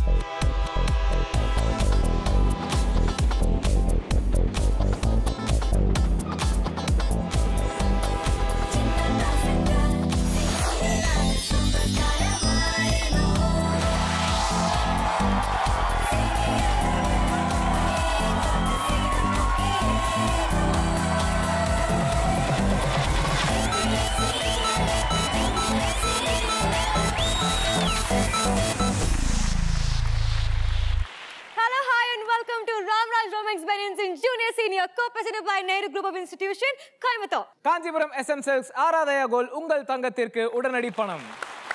Hello, hi, and welcome to Ramraj Roma Experience in Junior Senior, co-presented by Nehru Group of Institution, Coimbatore. Kanchipuram SM செல்ஸ் ஆராதயா கோல் உங்கள் தங்கத்திற்கு உடனடி பணம்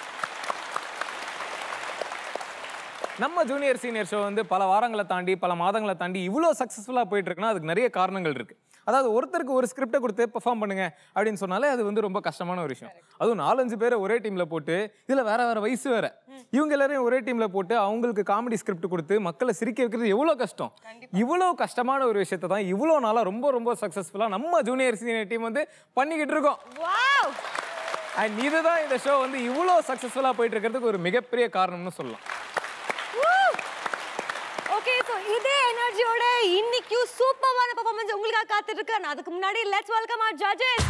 நம்ம ஜூனியர் சீனியர் ஷோ வந்து பல வாரங்களை தாண்டி பல மாதங்களை தாண்டி இவ்வளோ சக்ஸஸ்ஃபுல்லாக போயிட்டு இருக்குன்னா அதுக்கு நிறைய காரணங்கள் இருக்கு அதாவது ஒருத்தருக்கு ஒரு ஸ்கிரிப்டை கொடுத்து பெர்ஃபார்ம் பண்ணுங்க அப்படின்னு சொன்னாலே அது வந்து ரொம்ப கஷ்டமான ஒரு விஷயம் அதுவும் நாலஞ்சு பேரை ஒரே டீம்ல போட்டு இதுல வேற வேற வயசு வேற இவங்க எல்லாரையும் ஒரே டீம்ல போட்டு அவங்களுக்கு காமெடி ஸ்கிரிப்ட் கொடுத்து மக்களை சிரிக்க வைக்கிறது எவ்வளோ கஷ்டம் இவ்வளோ கஷ்டமான ஒரு விஷயத்தை தான் இவ்வளோ நாளா ரொம்ப ரொம்ப சக்ஸஸ்ஃபுல்லாக நம்ம ஜூனியர் சீனியர் டீம் வந்து பண்ணிக்கிட்டு இருக்கோம் Wow! அண்ட் இதுதான் இந்த ஷோ வந்து இவ்வளோ சக்ஸஸ்ஃபுல்லாக போயிட்டு இருக்கிறதுக்கு ஒரு மிகப்பெரிய காரணம்னு சொல்லலாம் Woo! Okay, so இதே எனர்ஜியோட இன்னைக்கும் சூப்பரான பெர்ஃபார்மன்ஸ் உங்களுக்காக காத்துட்டு இருக்கு ஆனா அதுக்கு முன்னாடி let's welcome our judges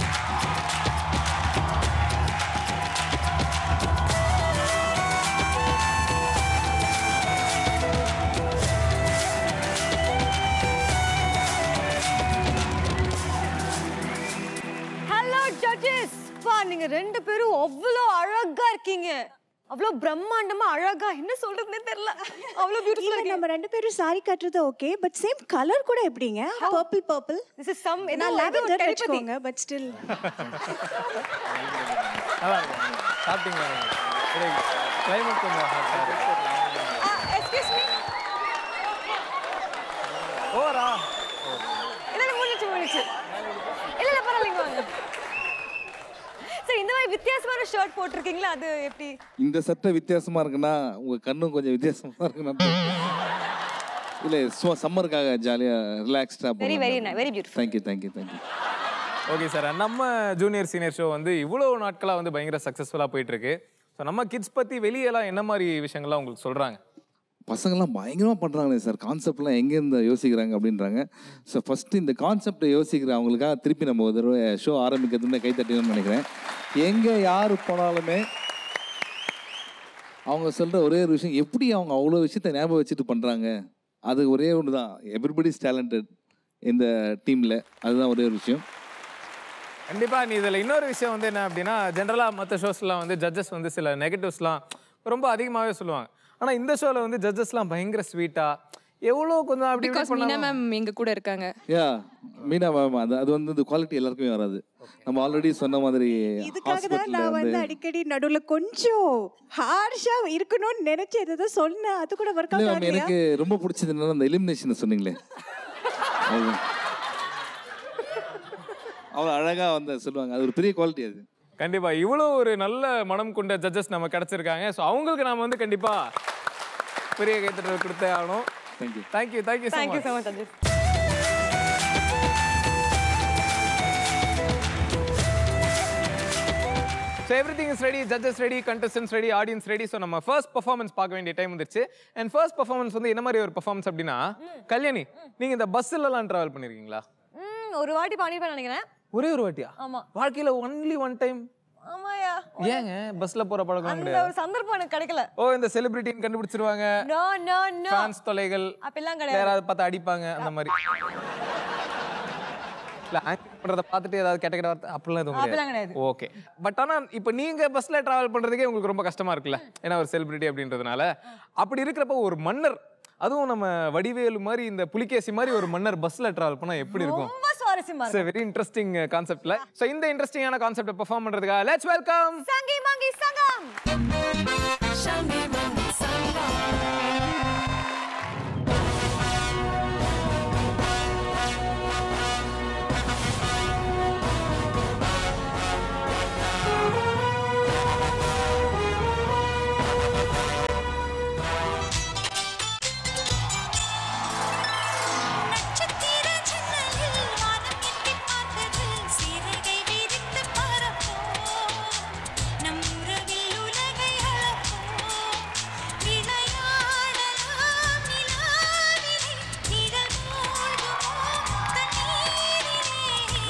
hello judges பா நீங்க ரெண்டு பேரும் அவ்வளோ அழகா இருக்கீங்க அவ்வளோ பிரம்மாண்டமா அழகா என்ன சொல்றதுன்னே தெரியல அவ்வளோ பியூட்டிஃபுல்லா இல்ல, இருக்கீங்க நம்ம ரெண்டு பேரும் சாரி கட்டுறது ஓகே பட் சேம் கலர் கூட எப்படிங்க purple purple this is some என்ன நான் லாபம் லாவெண்டர் டெலிபதி வச்சுக்கோங்க பட் ஸ்டில் நல்லா இருக்கும் சாப்பிட்டீங்களா கிளைமேட் கொஞ்சம் hot ஆ இருக்கு. எக்ஸ்கியூஸ் மீ ஓவரா இல்ல இல்ல முடிச்சு முடிச்சு இல்ல இல்ல பரவாயில்லைங்க வாங்க சரி இந்த மாதிரி வித்தியாசமான ஷர்ட் போட்டிருக்கீங்களா அது எப்படி இந்த சட்டை வித்தியாசமா இருக்குன்னா உங்க கண்ணும் கொஞ்சம் வித்தியாசமா இருக்குன்னா இல்ல சும்மா சம்மருக்காக ஜாலியா ரிலாக்ஸ்டா very very very beautiful thank you thank you thank you okay sir நம்ம ஜூனியர் சீனியர் ஷோ வந்து இவ்வளோ நாட்களாக வந்து பயங்கர சக்ஸஸ்ஃபுல்லாக போயிட்டு இருக்கு ஸோ நம்ம கிட்ஸ் பற்றி வெளியெல்லாம் என்ன மாதிரி விஷயங்கள்லாம் உங்களுக்கு சொல்கிறாங்க பசங்கள்லாம் பயங்கரமாக பண்ணுறாங்களே சார் கான்செப்ட்லாம் எங்கேருந்து யோசிக்கிறாங்க அப்படின்றாங்க ஸோ ஃபஸ்ட்டு இந்த கான்செப்டை யோசிக்கிற அவங்களுக்காக திருப்பி நம்ம ஒரு தடவை ஷோ ஆரம்பிக்கிறதுன்னு கை தட்டணும்னு நினைக்கிறேன் எங்கே யார் போனாலுமே அவங்க சொல்கிற ஒரே ஒரு விஷயம் எப்படி அவங்க அவ்வளோ விஷயத்த ஞாபகம் வச்சுட்டு பண்ணுறாங்க அது ஒரே ஒன்று தான் எவ்ரிபடிஸ் டேலண்டட் இந்த டீமில் அதுதான் ஒரே ஒரு விஷயம் கண்டிப்பாக நீ இதில் இன்னொரு விஷயம் வந்து என்ன அப்படின்னா ஜென்ரலாக மற்ற ஷோஸ்லாம் வந்து ஜட்ஜஸ் வந்து சில நெகட்டிவ்ஸ்லாம் ரொம்ப அதிகமாகவே சொல்லுவாங்க ஆனால் இந்த ஷோவில் வந்து ஜட்ஜஸ்லாம் பயங்கர ஸ்வீட்டாக எவ்வளோ கொஞ்சம் அப்படி இப்படி பிகாஸ் மீனா பண்ணாம மேம் எங்க கூட இருக்காங்க யா மீனா மேம் அது அது வந்து இந்த குவாலிட்டி எல்லாருக்குமே வராது நம்ம ஆல்ரெடி சொன்ன மாதிரி இதுக்காக தான் ஹாஸ்பிட்டலில் நான் வந்து வந்து அடிக்கடி நடுவுல கொஞ்சம் ஹார்ஷா இருக்கணும்னு நினைச்சு ஏதோ சொன்னேன் அது கூட ஒர்க் இல்ல அவுட் மேம் ஆகலையா எனக்கு ரொம்ப பிடிச்சது என்னன்னா அந்த எலிமினேஷன் சொன்னீங்களே அது அவ்வளோ அழகா வந்து சொல்லுவாங்க அது ஒரு பெரிய குவாலிட்டி அது கண்டிப்பாக இவ்வளோ ஒரு நல்ல மனம் கொண்ட ஜட்ஜஸ் நம்ம கிடச்சிருக்காங்க ஸோ அவங்களுக்கு நாம வந்து கண்டிப்பாக பெரிய கைத்தட்டல் கொடுத்தே ஆகணும் thank you thank you thank you so thank you much so much judges so everything is ready judges ready contestants ready audience ready so நம்ம ஃபர்ஸ்ட் பர்ஃபார்மன்ஸ் பார்க்க வேண்டிய டைம் வந்துருச்சு அண்ட் ஃபர்ஸ்ட் பர்ஃபார்மன்ஸ் வந்து என்ன மாதிரி ஒரு பர்ஃபார்மன்ஸ் அப்படின்னா கல்யாணி நீங்கள் இந்த பஸ்ஸிலலாம் ட்ராவல் பண்ணியிருக்கீங்களா ம் ஒரு வாட்டி பண்ணிருப்பேன் நினைக்கிறேன் ஒரே ஒரு வாட்டியா ஆமா வாழ்க்கையில் ஒன்லி ஒன் டைம் ஆமாயா ஏங்க பஸ்ஸில் போகிற பழக்கம் அந்த கிடையாது ஒரு சந்தர்ப்பம் எனக்கு கிடைக்கல ஓ இந்த செலிபிரிட்டின்னு கண்டுபிடிச்சிருவாங்க நோ நோ நோ ஃபேன்ஸ் தொலைகள் அப்படிலாம் வேற கிடையாது யாராவது பார்த்து அடிப்பாங்க அந்த மாதிரி இல்ல ஆக்டிங் பண்றத பார்த்துட்டு ஏதாவது கெட்ட கெட்ட வார்த்தை அப்படிலாம் எதுவும் அப்படிலாம் கிடையாது கிடையாது. ஓகே பட் ஆனா இப்போ நீங்க பஸ்ல டிராவல் பண்றதுக்கே உங்களுக்கு ரொம்ப கஷ்டமா இருக்குல்ல ஏன்னா ஒரு செலிபிரிட்டி அப்படின்றதுனால அப்படி இருக்கிறப்ப ஒரு மன்னர் அதுவும் நம்ம வடிவேலு மாதிரி இந்த புலிகேசி மாதிரி ஒரு மன்னர் பஸ்ல டிராவல் பண்ணா எப்படி இருக்கும் ரொம்ப சுவாரஸ்யமா இட்ஸ் வெரி இன்ட்ரெஸ்டிங் கான்செப்ட்ல ஸோ இந்த இன்ட்ரெஸ்டிங்கான கான்செப்ட் பெர்ஃபார்ம் பண்றதுக்காக லெட்ஸ் வெல்கம் சங்கி மங்கி சங்கம் நட்சத்திர ஜன்னலில் வானம் எட்டிப் பார்த்தது சிறகை விரித்து பறப்போம் நம் உறவில் உலகை அளப்போம்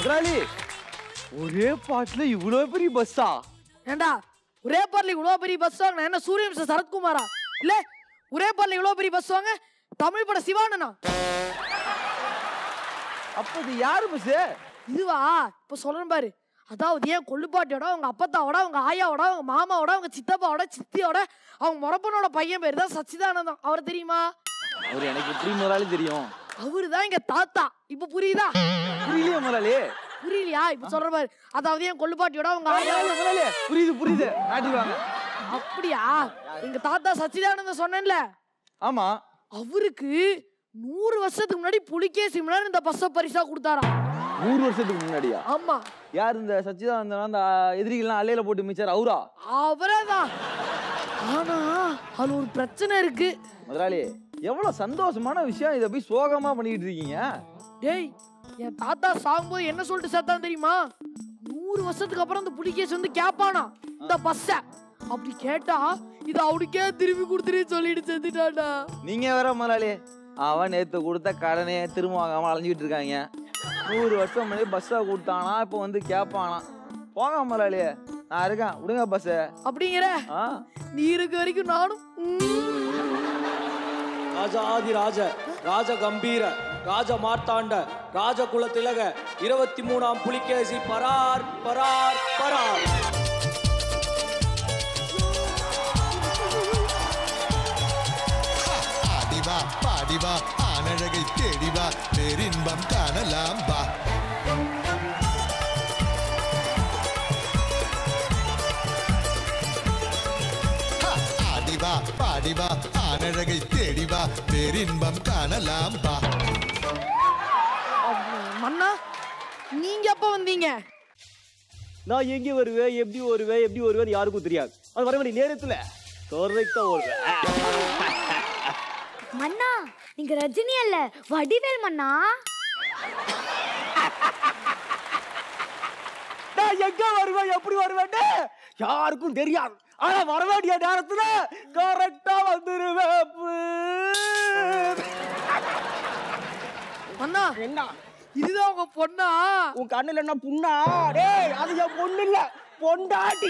முதலாளி ஒரே பாட்டுல இவ்வளவு பெரிய பஸ்ஸா ஏண்டா ஒரே பாட்டில் இவ்வளோ பெரிய பஸ் வாங்க என்ன சூரிய வம்ச சரத்குமாரா இல்ல ஒரே பாட்டில் இவ்வளோ பெரிய பஸ் வாங்க தமிழ் பட சிவானனா அப்ப இது யாரு பஸ் இதுவா இப்ப சொல்றேன் பாரு அதாவது ஏன் கொள்ளுப்பாட்டியோட அவங்க அப்பத்தாவோட அவங்க ஆயாவோட அவங்க மாமாவோட அவங்க சித்தப்பாவோட சித்தியோட அவங்க முறப்பனோட பையன் பேர் தான் சச்சிதானந்தம் அவர் தெரியுமா அவர் எனக்கு எப்படி முதலாளி தெரியும் அவரு தான் எங்க தாத்தா இப்ப புரியுதா புரியலையே முதலாளி புரியலையா இப்ப சொல்ற பாரு அதாவது ஏன் கொள்ளுப்பாட்டியோட அவங்க ஆயா முதலாளி புரியுது புரியுது நாட்டுக்கு வாங்க அப்படியா எங்க தாத்தா சச்சிதானந்தம் சொன்னேன்ல ஆமா அவருக்கு நூறு வருஷத்துக்கு முன்னாடி புலிகேசி முன்னாடி இந்த பஸ்ஸை பரிசா கொடுத்தாராம் நூறு வருஷத்துக்கு முன்னாடியா ஆமா யார் இந்த சச்சிதானந்தன் அந்த எதிரிகள்லாம் அலையில போட்டு மிச்சார் அவரா அவரே தான் ஆனா அது ஒரு பிரச்சனை இருக்கு முதலாளி எவ்வளவு சந்தோஷமான விஷயம் இதை போய் சோகமா பண்ணிட்டு இருக்கீங்க டேய் என் தாத்தா சாகும்போது என்ன சொல்லிட்டு செத்தான் தெரியுமா நூறு வருஷத்துக்கு அப்புறம் இந்த புலிகேசி வந்து கேப்பானா இந்த பஸ்ஸ அப்படி கேட்டா இது அவனுக்கே திருப்பி கொடுத்துரு சொல்லிட்டு செத்துட்டாடா நீங்க வேற முதலாளி அவன் நேத்து கொடுத்த கடனே திரும்ப வாங்காம அலைஞ்சிட்டு இருக்காங்க நூறு வருஷம் முன்னாடி பஸ்ஸை கொடுத்தானா இப்போ வந்து கேட்பானா போங்க முதலாளி நான் இருக்கேன் விடுங்க பஸ் அப்படிங்கிற ஆ நீ இருக்க வரைக்கும் நானும் ராஜாதிராஜ ராஜ கம்பீர ராஜ மார்த்தாண்ட ராஜகுல திலக இருபத்தி மூணாம் புலிகேசி பரார் பரார் பரார் ஆடிவா பாடிவா ஆனழகை தேடிவா பேரின்பம் காணலாம் வா ஹா, ஆடிவா பாடிவா ஆனழகை தேடிவா பேரின்பம் காணலாம் வா மன்னா நீங்க எப்ப வந்தீங்க நான் எங்கே வருவேன் எப்படி வருவேன் எப்படி வருவேன் யாருக்கும் தெரியாது அது வர வேண்டிய நேரத்துல கரெக்டா வருவேன் மன்னா நீங்க ரஜினி அல்ல வடிவேல் மன்னா நான் எங்க வருவேன் எப்படி வருவேன்னு யாருக்கும் தெரியாது ஆனா வர வேண்டிய நேரத்துல கரெக்டா வந்துருவேன் மன்னா என்ன இதுதான் உங்க பொண்ணா உன் கண்ணுல என்ன புண்ணா டேய் அது என் பொண்ணு இல்ல பொண்டாட்டி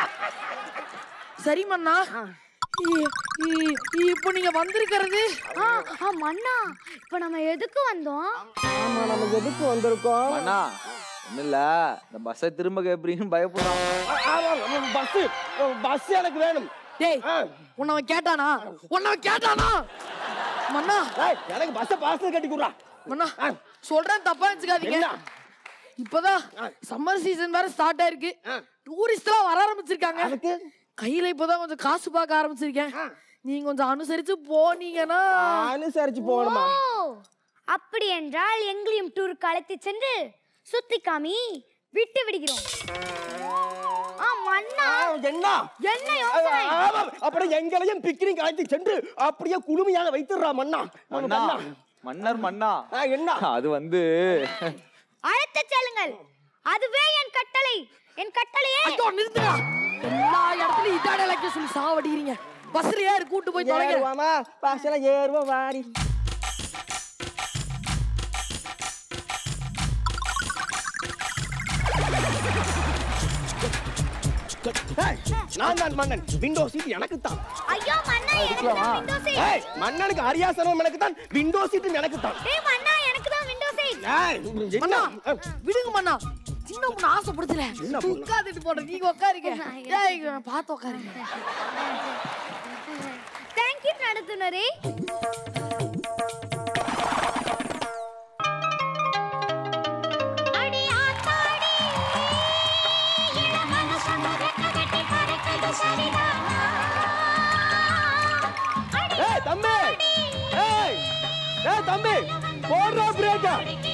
சரி மன்னா இ- இ- இப்போ நீங்க வந்திருக்கிறது ஆ ஆ மன்னா இப்போ நம்ம எதுக்கு வந்தோம் ஆமா நம்ம எதுக்கு வந்திருக்கோம் அண்ணா ஒன்றும் இல்லை இந்த பஸ்ஸை திரும்ப கேட்பீங்கன்னு பயப்படுறான் பஸ் பஸ் எனக்கு வேணும் டேய் உன்னை அவன் கேட்டானா உன்னை அவன் கேட்டானா மன்னா ஏய், எனக்கு பஸ்ஸை பார்சல் கட்டி கொடுறா மன்னா சொல்றேன் தப்பா வச்சுக்காதீங்க என்ன? இப்பதான் சம்மர் சீசன் வேற ஸ்டார்ட் ஆயிருக்கு டூரிஸ்ட் எல்லாம் வர ஆரம்பிச்சிருக்காங்க அதுக்கு கையில இப்பதான் கொஞ்சம் காசு பார்க்க ஆரம்பிச்சிருக்கேன் நீங்க கொஞ்சம் அனுசரிச்சு போனீங்கன்னா அனுசரிச்சு போகணுமா ஓ அப்படி என்றால் எங்களையும் டூருக்கு அழைத்து சென்று சுத்தி காமி விட்டு விடுகிறோம் ஆ மன்னா என்ன என்ன யோசனை ஆமாம், அப்படியே எங்களையும் பிக்னிக் அழைத்து சென்று அப்படியே குளுமையாக வைத்துடுறா மண்ணா மன்னா மன்னர் மன்னா ஆ, என்ன அது வந்து அழைத்து செல்லுங்கள் அதுவே என் கட்டளை என் கட்டளையே ஐயோ நிறுத்துடா எல்லா இடத்துலயும் இதாட இலக்கிய சொல்லி சாவடிக்கிறீங்க பஸ்ல ஏறு கூட்டு போய் தொலைங்க ஏறுவாமா பஸ்ல ஏறுவோம் வாடி ஏய், நான் தான் மன்னன் விண்டோ சீட் எனக்கு தான் ஐயோ மன்னா எனக்கு தான் விண்டோ சீட் ஏய், மன்னனுக்கு அரியாசனம் எனக்கு தான் விண்டோ சீட் எனக்கு தான் டேய் மன்னா எனக்கு தான் விண்டோ சீட் ஏய், மன்னா என்ன? விடுங்க மன்னா சின்ன பொண்ணு ஆசைப்படுதுல உட்காந்துட்டு போட நீங்க உட்காருங்க ஏய் பார்த்து உட்காருங்க தேங்க்யூ நடத்துனரே அடி ஆத்தாடி இளமன சமரக்க கட்டி பறக்குது சரிதானா அடி ஏய் தம்பி ஏய் ஏய் தம்பி போடுறா பிரேக்க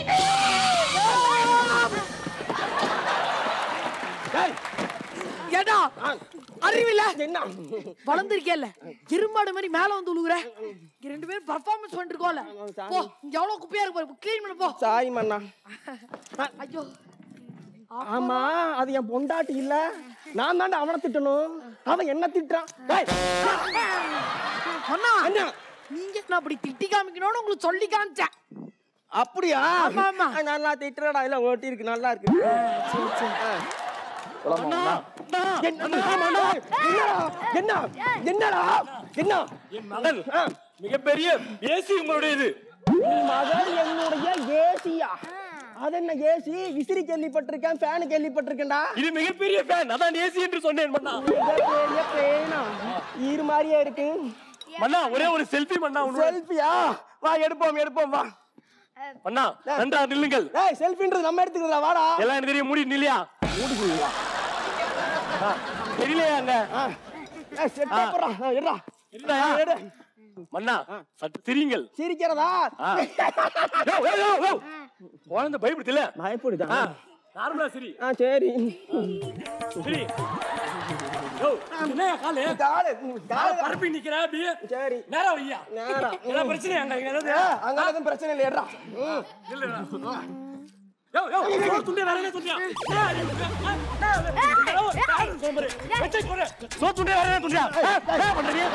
ஏய் ஏடா அறிவில்ல என்ன வளர்ந்துருக்கேல்ல எருமாடு மாதிரி மேல வந்து உழுகுற இங்க ரெண்டு பேரும் பர்ஃபார்மன்ஸ் பண்ணிட்டு இருக்கோம்ல போ இங்க எவ்வளவு குப்பையா இருக்கு பாரு க்ளீன் பண்ணு போ சாரி மன்னா ஐயோ ஆமா அது என் பொண்டாட்டி இல்ல நான் தாண்டா அவனை திட்டணும் அவன் என்ன திட்டுறான் ஏய், அண்ணா என்ன நீங்க நான் அப்படி திட்டி காமிக்கணும்னு உங்களுக்கு சொல்லி காமிச்சேன் அப்படியா ஆமா, ஆமா. ஆ, நல்லா திட்டுறடா இல்ல ஓட்டி இருக்கு நல்லா இருக்கு ஆ. என்னடா? என்னடா? என்ன என்னடா என்ன என் மகள் மிகப்பெரிய ஏசி உங்களுடையது உன் மகள் என்னுடைய ஏசியா அது என்ன ஏசி விசிறி கேள்விப்பட்டிருக்கேன் ஃபேன் கேள்விப்பட்டிருக்கேன்டா இது மிகப்பெரிய ஃபேன் அதான் ஏசி என்று சொன்னேன் மன்னா பெரிய பேனா ஈரு மாதிரியே இருக்கு மன்னா ஒரே ஒரு செல்ஃபி மன்னா உன்னோட செல்ஃபியா வா எடுப்போம் எடுப்போம் வா மன்னா நன்றா நில்லுங்கள் ஏய் செல்ஃபின்றது நம்ம எடுத்துக்கிறதா வாடா எல்லாம் எனக்கு தெரியும் மூடி நில்லையா மூடுக்குள்ளா தெரியலையா அங்க ஏய் செட் போறா எடுடா இருந்தாயா? எடு மன்னா சற்று சிரிங்கள் சிரிக்கிறதா ஆ. யோ, யோ, யோ, யோ. குழந்தை பயப்படுத்தில பயப்படுதா நார்மலா சிரி ஆ சரி சிரி யோ என்னையா காலு காலு காலு பரப்பி நிக்கிற அப்படியே சரி நேரா வையா நேரா என்ன பிரச்சனை அங்க இங்க ஏதாவது ஏ, அங்க எதுவும் பிரச்சனை இல்லை எடுறா ம். இல்ல யோ யோ சோறு துண்டே வேற என்ன துண்டியா சோ துண்டே வேற என்ன துண்டியா என்ன பண்றீங்க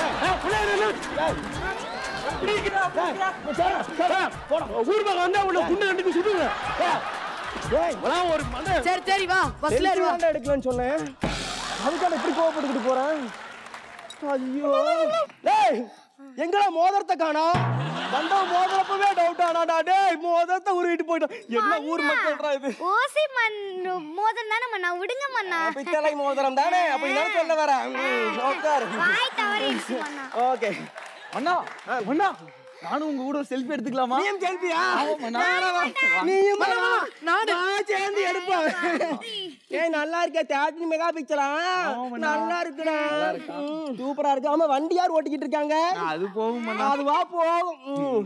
ஊர் பக்கம் வந்தா உள்ள குண்டு கண்டிக்கு சுடுங்க ஏய், இப்பெல்லாம் ஒரு மன சரி சரி வா பஸ்ல selfie ஏறு வா தான்டா எடுக்கலாம்னு சொன்னேன் அதுக்கான இப்படி கோவப்பட்டுக்கிட்டு போறேன் ஐயோ டேய் எங்கடா மோதிரத்தை காணோம் வந்தா மோதிரப்பவே டவுட் ஆனாடா டேய் மோதிரத்தை உருவிட்டு போயிட்டோம் என்ன ஊர் மக்கள்டா இது ஓசி மண் மோதிரம் தானே மண்ணா விடுங்க மண்ணா பித்தளை மோதிரம் தானே அப்ப என்ன சொல்ல வர உட்காரு வாய் தவறிடுச்சு மண்ணா ஓகே அண்ணா அண்ணா நானும் உங்க கூட செல்ஃபி எடுத்துக்கலாமா நீயும் செல்ஃபியா நீயும் நானு சேர்ந்து எடுப்போம் ஏய் நல்லா இருக்க தேர்ட்டி மெகா பிக்சரா நல்லா இருக்குடா ம், சூப்பரா இருக்கு ஆமா வண்டி யார் ஓட்டிக்கிட்டு இருக்காங்க அது போகும் அது வா போகும் ம்.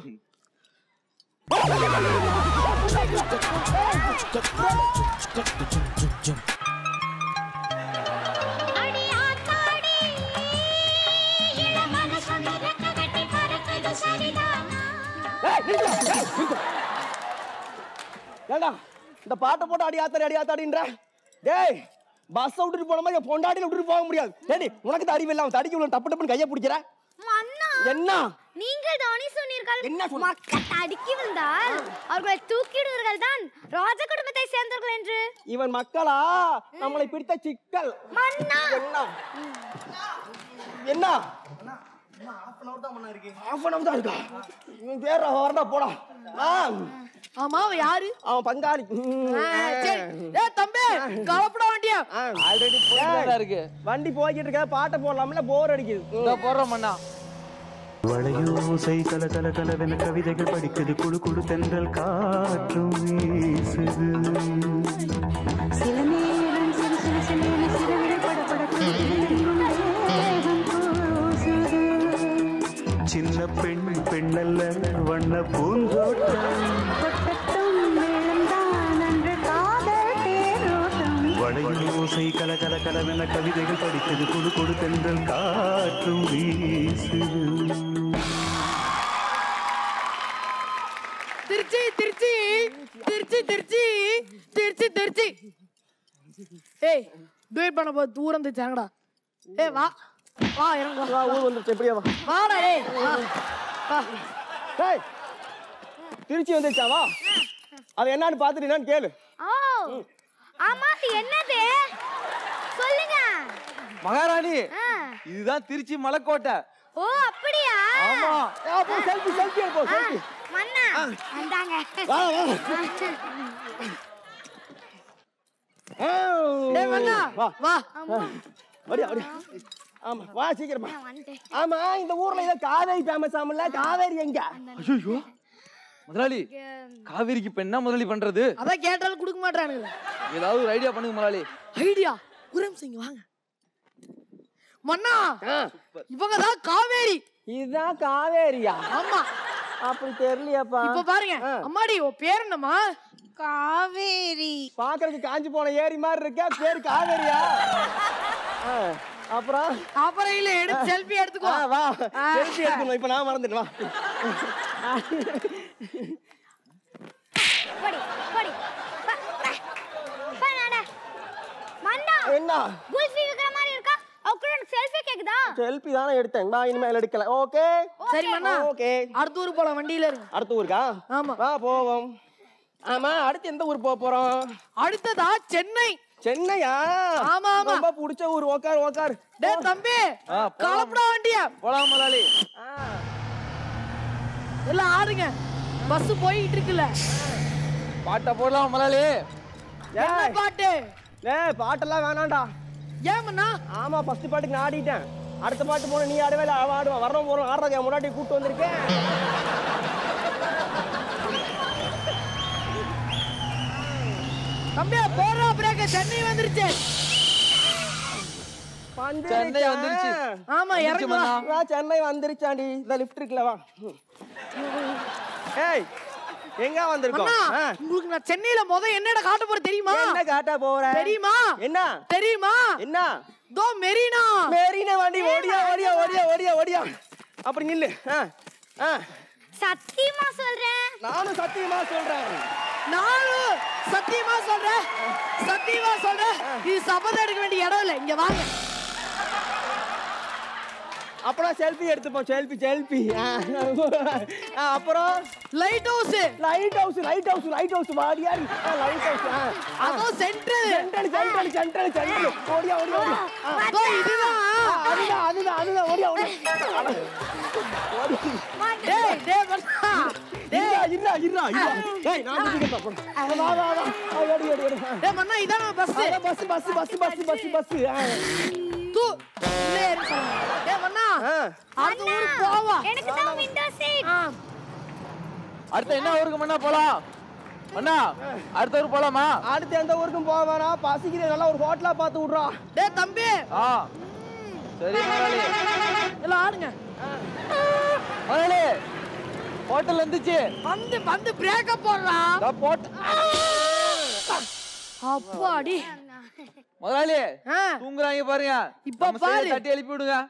அடி ஆத்தாடி இளமன சொந்தரக்க கட்டி பறக்குது சரிதானா ஏய், நிறுத்து, ஏய், நிறுத்து. ஏண்டா இந்த பாட்டை போட்டு அடி ஆத்தாடி அடி ஆத்தாடின்ற டேய் பஸ் விட்டுட்டு போன மாதிரி என் பொண்டாட்டில விட்டுட்டு போக முடியாது ஏடி உனக்கு தான் அறிவு இல்லாம தடிக்க உள்ள டப்பு டப்புன்னு கையை பிடிக்கிற மண்ணா என்ன நீங்கள் தானே சொன்னீர்கள் என்ன சொன்ன? மக்கள் தடுக்கி விழுந்தால் அவர்களை தூக்கிடுவீர்கள் தான் ராஜ குடும்பத்தை சேர்ந்தவர்கள் என்று இவன் மக்களா நம்மளை பிடித்த சிக்கல் மன்னா என்ன என்ன half an hour தான் இருக்கா இவன் பேர் வரடா போடா ஆ, ஆமா அவ யாரு அவன் பங்காளி ஆ, சரி ஏ தம்பி கலப்பட வண்டியா ஆல்ரெடி போயிட்டு இருக்கு வண்டி போய்கிட்டு இருக்க பாட்டை போடலாம்ல போர் அடிக்குது இதோ போடுறோம் அண்ணா வளையோசை கல கல கலவென கவிதைகள் படிக்குது குழு குழு தென்றல் காற்றும் வீசுது சில நேரம் சிறு சிறு சிறு சிறுவிரல் படபடக்கும் எங்கும் தேகம் கூசுது சின்ன பெண் பெண்ணல்ல வண்ண பூந்தோட்டம் கொட்டட்டும் மேளம்தான் அன்று காதல் தேரோட்டம் வளையோசை கல கல கலவென கவிதைகள் படிக்குது குழு குழு தென்றல் காற்றும் வீசுது திருச்சி திருச்சி திருச்சி திருச்சி திருச்சி திருச்சி ஏய் டூயட் பண்ண போ தூரம் இருந்துச்சு இறங்கடா ஏய் வா வா இறங்க வா, ஊர் வந்துருச்சு எப்படியா வா வாடா ஏய் வா. வா. ஏய், திருச்சி வந்துருச்சா வா அது என்னன்னு பார்த்துட்டு என்னன்னு கேளு ஓ ஆமா அது என்னது சொல்லுங்க மகாராணி ஆ. இதுதான் திருச்சி மலைக்கோட்டை ஓ அப்படியா ஆமா செல்ஃபி செல்ஃபி எடுப்போம் ஆ, செல்ஃபி மன்னா வந்தாங்க வா வா ஏய் மன்னா வா வா அப்படியா அப்படியா ஆமா வா சீக்கிரமா நான் வந்துட்டேன் ஆமா இந்த ஊர்ல ஏதோ காவேரி ஃபேமஸ் ஆமல்ல காவேரி எங்க ஐயோ முதலாளி காவேரிக்கு இப்ப என்ன முதலாளி பண்றது அதான் கேட்டாலும் கொடுக்க மாட்டானுங்க ஏதாவது ஒரு ஐடியா பண்ணுங்க முதலாளி ஐடியா ஒரு நிமிஷம் இங்க வாங்க மன்னா இவங்க தான் காவேரி இதுதான் காவேரியா ஆமா அப்படி தெரியலையாப்பா இப்ப பாருங்க அம்மாடி உன் பேர் என்னம்மா காவேரி பாக்குறதுக்கு காஞ்சி போன ஏரி மாதிரி இருக்கா பேரு காவேரியா ஆ, அப்புறம் அப்புறம் இல்ல எடுத்து செல்ஃபி எடுத்துக்கோ ஆ, வா செல்ஃபி எடுக்கணும் இப்ப நான் மறந்துட்டேன் வா படி படி ப- ப- ப, நானே. மன்னா என்ன குல்ஃபி விக்கிற மாதிரி இருக்கா அவ கூட செல்ஃபி கேக்குதா செல்ஃபி தானே எடுத்தேன் நான் இனிமேல் எடுக்கல ஓகே சரி மண்ணா ஓகே அடுத்த ஊர் போலாம் வண்டியில இருங்க அடுத்த ஊருக்கா ஆமா வா போவோம் ஆமா அடுத்து எந்த ஊர் போக போறோம் அடுத்ததா சென்னை சென்னையா ஆமா, ஆமா. ரொம்ப பிடிச்ச ஊர் ஓக்கார் ஓக்கார் டேய் தம்பி ஆ, போலாம். கலப்படா வண்டிய போலாம் முதலாளி எல்லாம் ஆடுங்க பஸ் போயிட்டு இருக்குல்ல பாட்டை போடலாம் முதலாளி என்ன ஏய் பாட்டு ஏய் பாட்டெல்லாம் வேணாம்டா ஏன் மண்ணா ஆமா ஃபர்ஸ்ட் பாட்டுக்கு நான் ஆடிட்டேன் அடுத்த பாட்டு போன நீ ஆடவே இல்லை அவன் ஆடுவான் வரணும் போறோம் ஆடுறதுக்கு என் முன்னாடி கூட்டு வந்திருக்கேன் தம்பியா போறா பிரேக்க சென்னை வந்துருச்சு சென்னை வந்துருச்சு. ஆமா வந்துருச்சு இறங்குமா மண்ணா. வா சென்னை வந்துருச்சாண்டி இந்த லிஃப்ட் இருக்குல்ல வா ஏய் எங்க வந்திருக்கோம் அண்ணா ஆ, உங்களுக்கு நான் சென்னையில முத என்னடா காட்ட போற தெரியுமா என்ன காட்ட போற தெரியுமா என்ன தெரியுமா என்ன தோ மெரினா மேரின வண்டி ஓடியா ஓடியா ஓடியா ஓடியா ஓடியா அப்படி நில்லு ஆ, ஆ. சத்தியமா சொல்றேன் நானும் சத்தியமா சொல்றேன் நானும் சத்தியமா சொல்றேன் சத்தியமா சொல்றேன் இது சபதம் எடுக்க வேண்டிய இடம் இல்ல இங்க வாங்க அப்புறம் செல்ஃபி எடுத்துப்போம் செல்ஃபி செல்ஃபி அப்புறம் light house light house light house light house வாடியா லைட் ஹவுஸ் அதோ centre central central central central ஓடியா ஓடியா ஓடியா ஆ, அதோ இதுதான் ஆ, அதுதான் அதுதான் அதுதான் ஓடியா ஓடியா டேய் டேய் மண்ணா இருடா இருடா இருடா இருடா டேய் நான் பிடிக்க பாப்போம் வா வா வா ஆ, ஓடி ஓடி ஓடி ஆ. டேய் மண்ணா இதான பஸ் அதான் bus bus bus bus bus bus தூ உள்ளே இரு சொல்லுங்க. டேய் மண்ணா அடுத்த ஊருக்கு போவா எனக்கு தான் விண்டோ சீட் ஆ அடுத்து என்ன ஊருக்கு மண்ணா போலாம் அண்ணா அடுத்த ஊருக்கு போலாமா அடுத்து எந்த ஊருக்கும் போக வேணாம் பசிக்குது நல்லா ஒரு ஹோட்டலா பார்த்து விட்றா டேய் தம்பி ஆ சரி முதலாளி எல்லாம் ஆடுங்க முதலாளி ஹோட்டல் வந்துச்சு வந்து வந்து பிரேக்கப் போடுறா இதோ போட்டு அப்பாடி முதலாளி ஆ தூங்குறாங்க பாருங்க இப்ப நம்ம சைடுல பாரு. தட்டி எழுப்பி விடுங்க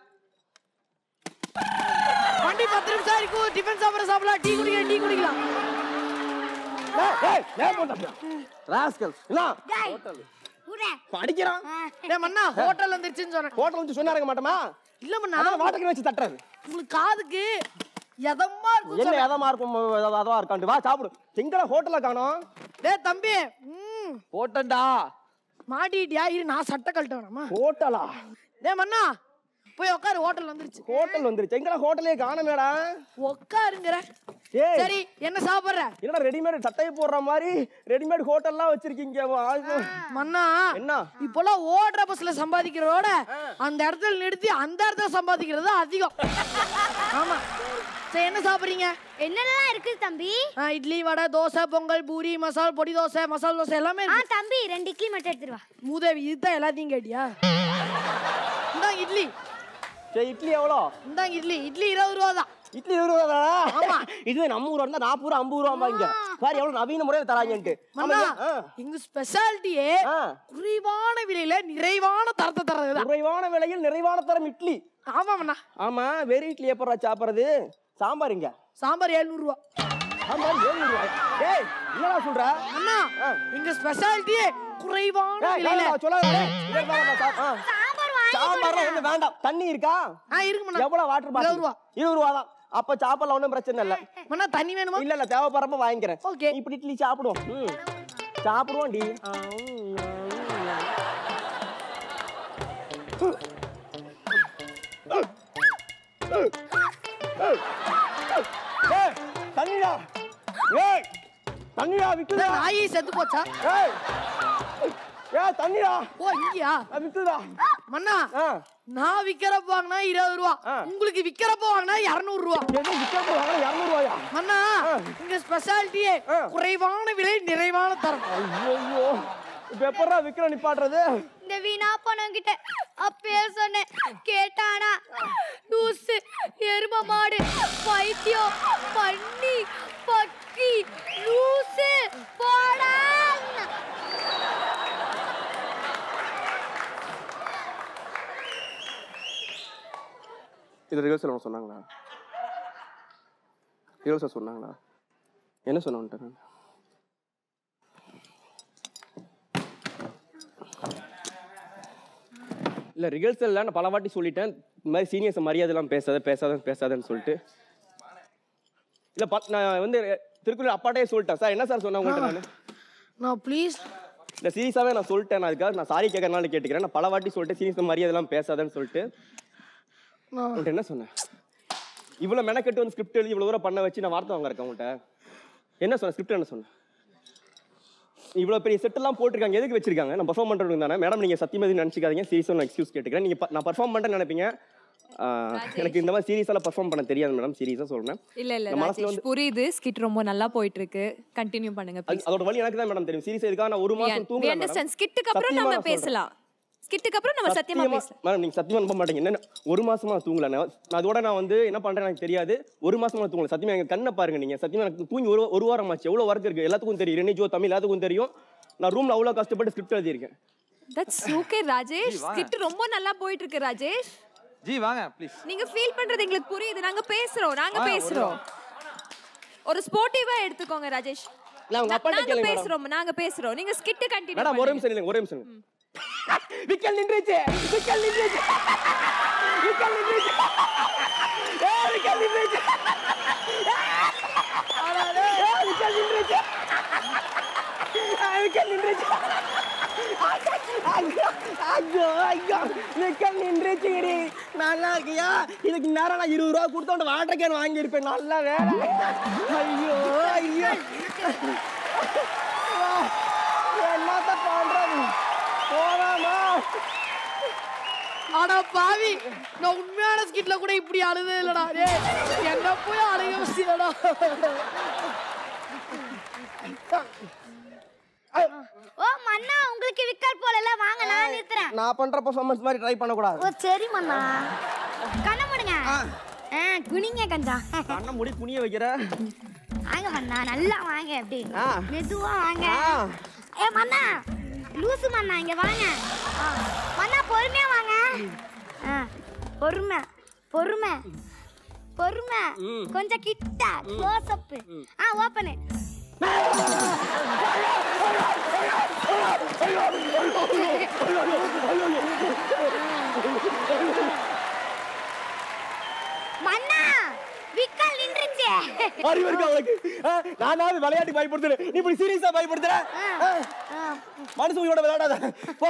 வண்டி பத்து நிமிஷம் இருக்கும் டிஃபன் சாப்பிட சாப்பிடலாம் டீ குடிக்கலாம் டீ குடிக்கலாம் ஏய், ஏய், ஏன் போட்ட ராஸ்கல் என்ன உரே படிக்கிறான் டேய் மண்ணா ஹோட்டல் வந்துருச்சுன்னு சொன்னேன் ஹோட்டல் வந்து சொன்னா இருக்க மாட்டோமா இல்ல மண்ணா அதான் வாட்டர் வச்சு தட்டுறாரு உங்களுக்கு காதுக்கு எதமா இருக்கும் என்ன சொன்னேன். எதமா இருக்கும் அத- அதவா இருக்காண்டு வா சாப்பிடு எங்கடா ஹோட்டல்ல காணோம் டேய் தம்பி ம் போட்டேன்டா மாட்டிட்டியா இரு நான் சட்டை கழட்ட வேணாமா ஹோட்டலா டேய் மண்ணா போய் உட்காரு ஹோட்டல் வந்துருச்சு ஹோட்டல் வந்துருச்சு எங்கடா ஹோட்டலே காணமேடா உட்காருங்கிற ஏய் சரி என்ன சாப்பிடுற என்னடா ரெடிமேட் சட்டையை போடுற மாதிரி ரெடிமேட் ஹோட்டல்லாம் வச்சிருக்கீங்க வா. மண்ணா என்ன இப்போலாம் ஓடுற பஸ்ல சம்பாதிக்கிறதோட அந்த இடத்துல நிறுத்தி அந்த இடத்துல சம்பாதிக்கிறது தான் அதிகம் ஆமா சரி என்ன சாப்பிடுறீங்க என்னெல்லாம் இருக்குது தம்பி ஆ, இட்லி வடை தோசை பொங்கல் பூரி மசால் பொடி தோசை மசால் தோசை எல்லாமே ஆ இருக்கு தம்பி ரெண்டு இட்லி மட்டும் எடுத்துட்டு வா மூதேவி இதுதான் எல்லாத்தையும் கேட்டியா இந்தாங்க இட்லி சரி இட்லி எவ்வளோ இந்தாங்க இட்லி இட்லி இருபது ரூபா தான் இட்லி இருபது ரூபா தானா ஆமா. இதுவே நம்ம ஊர் இருந்தா நாற்பது ரூபா ஐம்பது ரூபா இங்க பாரு எவ்வளவு நவீன முறையில தராங்கன்ட்டு மண்ணா ஆ. எங்க ஸ்பெஷாலிட்டியே ஆ. குறைவான விலையில நிறைவான தரத்தை தர்றதுதான் குறைவான விலையில் நிறைவான தரம் இட்லி ஆமா மண்ணா ஆமா வெறும் இட்லி எப்படா சாப்பிடுறது சாம்பார் இங்க சாம்பார் எழுநூறு ரூபா சாம்பார் ஏழு ரூபாய் ஏய் என்னடா சொல்ற அண்ணா எங்க ஸ்பெஷாலிட்டியே குறைவான ஏய், விலையில வேணாம்டா, சொல்லாத. ஏய், இதை வேணாம்டா, சா- ஆ. சாம்பார் வாங்கி சாம்பார்லாம் ஒண்ணும் வேண்டாம் தண்ணி இருக்கா ஆ இருக்கு மண்ணா எவ்வளவு வாட்டர் இருபது பாட்டில் ரூபா இருபது ரூபா தான் அப்ப சாப்பிடலாம் ஒண்ணும் பிரச்சனை இல்ல மண்ணா தண்ணி வேணுமா இல்ல இல்ல தேவைப்படுறப்ப வாங்கிக்கிறேன் ஓகே இப்படி இட்லி சாப்பிடுவோம் ம். சாப்பிடுவோம் டி ஏய், தண்ணிடா ஏய் தண்ணிடா விக்குதா நாயி செத்து போச்சா ஏய் ஏய் தண்ணிடா ஓ இங்கயா அது விக்குதா மண்ணா ஆ நான் விக்கிறப்ப வாங்கினா இருபது ரூபா ஆ. உங்களுக்கு விக்கிறப்ப வாங்கினா இருநூறு ரூபா என்ன விற்கிறப்ப வாங்க இரநூறுவாயா மண்ணா இங்க ஸ்பெஷாலிட்டியே ஆ. குறைவான விலை நிறைவான தரம் ஐயோ இப்ப எப்படா விக்கிற நிப்பாட்டுறது இந்த வீணா போனவங்கிட்ட அப்பயே சொன்னேன் கேட்டானா லூசு எரும மாடு பைத்தியம் பண்ணி பக்கி லூசு போடா இது ரிஹர்சல் ஒன்று சொன்னாங்களா ரிஹர்சல் சொன்னாங்களா என்ன சொன்னேன் இல்லை ரிஹர்சலில் நான் பல வாட்டி சொல்லிட்டேன் இந்த மாதிரி சீனியர்ஸ் மரியாதைலாம் பேசாத பேசாத பேசாதன்னு சொல்லிட்டு இல்லை ப நான் வந்து திருக்குறள் அப்பாட்டே சொல்லிட்டேன் சார் என்ன சார் சொன்னேன் உங்கள்கிட்ட நான் நான் ப்ளீஸ் இல்லை சீரியஸாகவே நான் சொல்லிட்டேன் நான் அதுக்காக நான் சாரி கேட்கறனால கேட்டுக்கிறேன் நான் பல வாட்டி சொல்லிட்டு சீனியர்ஸ் மரியாதைலாம் பேசாதன்னு சொல்லிட்டு நான் உங்கள்கிட்ட என்ன சொன்னேன் இவ்வளோ மெனக்கெட்டு வந்து ஸ்கிரிப்ட் எழுதி இவ்வளோ தூரம் பண்ண வச்சு நான் வார்த்தை வாங்க இருக்கேன் உங்கள்கிட்ட என்ன சொன்னேன் ஸ்கிரிப்ட் என்ன சொன்னேன் இவ்வளோ பெரிய செட்டெல்லாம் போட்டிருக்காங்க எதுக்கு வச்சிருக்காங்க நான் பர்ஃபார்ம் பண்ணுறது தானே மேடம் நீங்கள் சத்தியமதி நினச்சிக்காதீங்க சீரியஸாக நான் எக்ஸ்கியூஸ் கேட்டுக்கிறேன் நீங்கள் நான் பர்ஃபார்ம் பண்ணுறேன்னு நினைப்பீங்க ஆஹ், எனக்கு இந்த மாதிரி சீரியஸாக பர்ஃபார்ம் பண்ண தெரியாது மேடம் சீரியஸாக சொல்றேன் இல்ல இல்ல இந்த மனசுல ராஜேஷ் வந்து புரியுது ஸ்கிட் ரொம்ப நல்லா போயிட்டு இருக்கு கண்டினியூ பண்ணுங்க அது- ப்ளீஸ் அதோட வழி எனக்கு தான் மேடம் தெரியும் சீரியஸா இதுக்காக நான் ஒரு மாசம் தூங்கல அண்டர்ஸ்டாண்ட் ஸ்கிட்டுக்கு அப்புறம் நம்ம பேசலாம் ஸ்கிட்டுக்கு அப்புறம் நம்ம சத்தியமா பேசலாம் மேடம் நீங்க சத்தியமா நம்ப மாட்டீங்க என்ன ஒரு மாசமா நான் தூங்கல நான் நான் அதோட நான் வந்து என்ன பண்றேன் எனக்கு தெரியாது ஒரு மாசமா நான் தூங்கல சத்தியமா எங்க கண்ணை பாருங்க நீங்க சத்தியமா எனக்கு தூங்கி ஒரு ஒரு வாரம் ஆச்சு எவ்வளவு ஒர்க் இருக்கு எல்லாத்துக்கும் தெரியும் ரெனிஜோ தமிழ் எல்லாத்துக்கும் தெரியும் நான் ரூம்ல அவ்வளவு கஷ்டப்பட்டு ஸ்கிரிப்ட் எழுதியிருக்கேன் தட்ஸ் ஓகே ராஜேஷ் வாங்க. ஸ்கிட் ரொம்ப நல்லா போயிட்டு இருக்கு ராஜேஷ் ஜி வாங்க ப்ளீஸ் நீங்க ஃபீல் பண்றது எங்களுக்கு புரியுது நாங்க பேசுறோம் நாங்க வாங்க, ஒரு பேசுறோம் ஒரு ஸ்போர்ட்டிவா எடுத்துக்கோங்க ராஜேஷ் இல்ல, உங்க நா- அப்பாட்ட நாங்க கேளுங்க, madam. பேசுறோம் நாங்க பேசுறோம் நீங்க ஸ்கிட் கண்டினியூ மேடம் ஒரு நிமிஷம் இல்லைங்க ஒரே நிமிஷம் விக்கல் நின்றுச்சு விக்கல் நின்றுச்சு விக்கல் நின்றுச்சு ஏய், விக்கல் நின்றுச்சு ஏய், விக்கல் நின்றுச்சு ஏய், விக்கல் நின்றுச்சு ஐயோ ஐயோ ஐயோ விக்கல் நின்றுச்சுடி நல்லா இருக்கியா இதுக்கு நேரம் நான் இருபது ரூபா கொடுத்து அந்த வாட்டர் கேன் வாங்கியிருப்பேன் நல்ல வேலை ஐயோ ஐயோ என்னத்த பண்றது போலாமா ஆனா பாவி நான் உண்மையான ஸ்கிட்ல கூட இப்படி அழுதே இல்லடா டேய் என்ன போய் அழுக வச்சிடடா ஓ மன்னா உங்களுக்கு விக்கல் போலல வாங்க நான் நிறுத்துறேன் நான் பண்ற பெர்ஃபார்மன்ஸ் மாதிரி ட்ரை பண்ண கூடாது ஓ சரி மன்னா கண்ண மூடுங்க ஆ குனிங்க கஞ்சா கண்ணை முடி குனிய வைக்கிற வாங்க மன்னா நல்லா வாங்க அப்படி ஆ. மெதுவா வாங்க ஆ. ஏ மன்னா லூசு மன்னா இங்க வாங்க ஆ. மன்னா பொறுமையா வாங்க ஆ பொறுமை பொறுமை பொறுமை ம். கொஞ்சம் கிட்ட க்ளோஸ் அப் ஆ ஓபன் மன்னா விக்கல் நின்றுச்சு அறிவு இருக்கா உனக்கு ஆ, நானாவது விளையாட்டு பயப்படுத்துறேன் நீ இப்படி சீரியஸா பயப்படுத்துற ஆ. மனசு உயிரோட விளையாடாத போ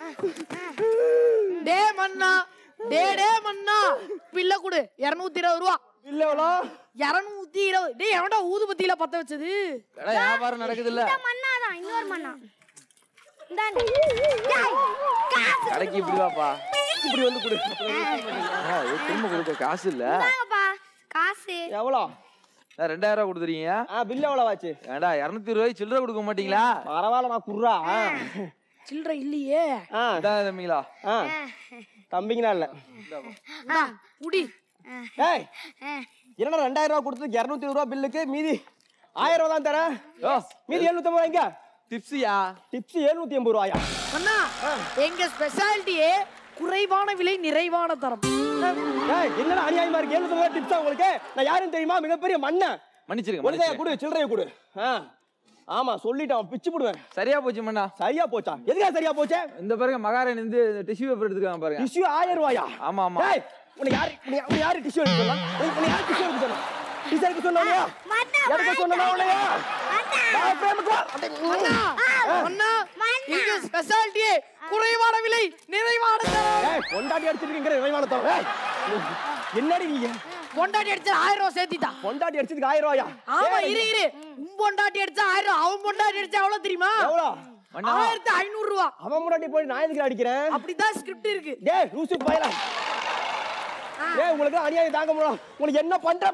டே மன்னா டே டே மன்னா பில்ல கொடு இருநூத்தி இருபது ரூபா இல்ல எவ்வளோ இருநூத்தி இருபது டேய் எவன்டா ஊதுபத்தியில பத்த வச்சது வியாபாரம் நடக்குது இல்ல இந்த மன்னா தான் இன்னொரு மன்னா இந்தாங்க டேய், காசு கடைக்கு இப்படி வாப்பா இப்படி வந்து கொடு ஆ, இது திரும்ப கொடுக்க காசு இல்ல இந்தாங்கப்பா காசு எவ்வளோ நான் ரெண்டாயிரம் ரூபா கொடுத்துறீங்க ஆ பில் எவ்வளோ ஆச்சு ஏண்டா இரநூத்தி ரூபாய் சில்லறை கொடுக்க மாட்டீங்களா பரவாயில்ல நான் குர்ரா சில்லறை இல்லையே ஆ இதான் தம்பிங்களா ஆ தம்பிங்களா இல்ல இந்தா, புடி ஏய் என்னடா ரெண்டாயிரம் ரூபா கொடுத்ததுக்கு இரநூத்தி ரூபா பில்லுக்கு மீதி ஆயிரம் ரூபா தான் தரேன் ஓ மீதி எழுநூத்தி ஐம்பது எங்க டிப்ஸியா டிப்ஸ் எழுநூத்தி எண்பது ரூபாயா அண்ணா எங்க ஸ்பெஷாலிட்டியே குறைவான விலை நிறைவான தரம் ஏய் என்னடா அநியாயமா இருக்கு எழுநூத்தி ஐம்பது டிப்ஸா உங்களுக்கு நான் யாரும் தெரியுமா மிகப்பெரிய மண்ணன் மன்னிச்சிருங்க ஒழுங்கையா மன்னிச்சிருங்க. கொடு சில்லறைய கொடு ஆ ஆமா சொல்லிட்டான் அவன் பிச்சு போடுவேன் சரியா போச்சு மண்ணா சரியா போச்சா எதுக்கா சரியா போச்சே இந்த பாருங்க மகாராணி வந்து டிஷ்யூ பேப்பர் எடுத்துக்காங்க பாருங்க டிஷ்யூ ஆயிரம் ரூபாயா ஆமா ஆமா ஏய் உனக்கு யாரு உனக்கு உனக்கு யாரு டிஷ்யூ எடுக்க சொன்னா உனக்கு உனக்கு யாரு டிஷ்யூ எடுக்க சொன்னா டிஷ்யூ எடுக்க சொன்னா எடுக்க சொன்னா உன்னையா வா, பிரேமுக்கு வா. அண்ணா அண்ணா எங்க ஸ்பெஷாலிட்டியே குறைவான விலை நிறைவான தரம் ஏய் பொண்டாட்டி அடிச்சிருக்கீங்க விமான தரம் ஏய் என்னடி நீங்க பொண்டாட்டி அடிச்சா ஆயிரம் ரூபாய் சேர்த்திட்டா பொண்டாட்டி அடிச்சதுக்கு ஆயிரம் ரூபாயா ஆமா ஏய், இரு இரு உன் பொண்டாட்டி அடிச்சா ஆயிரம் ரூபாய் அவன் பொண்டாட்டி அடிச்சா எவ்வளவு தெரியுமா எவ்வளோ மண்ணா ஆயிரத்தி ஐநூறு ரூபா அவன் முன்னாடி போய் நான் எதுக்கு அடிக்கிறேன் அப்படிதான் ஸ்கிரிப்ட் இருக்கு டேய் லூசு பயலா டேய் உங்களுக்கு அநியாயம் தாங்க முடியல உங்களுக்கு என்ன பண்ற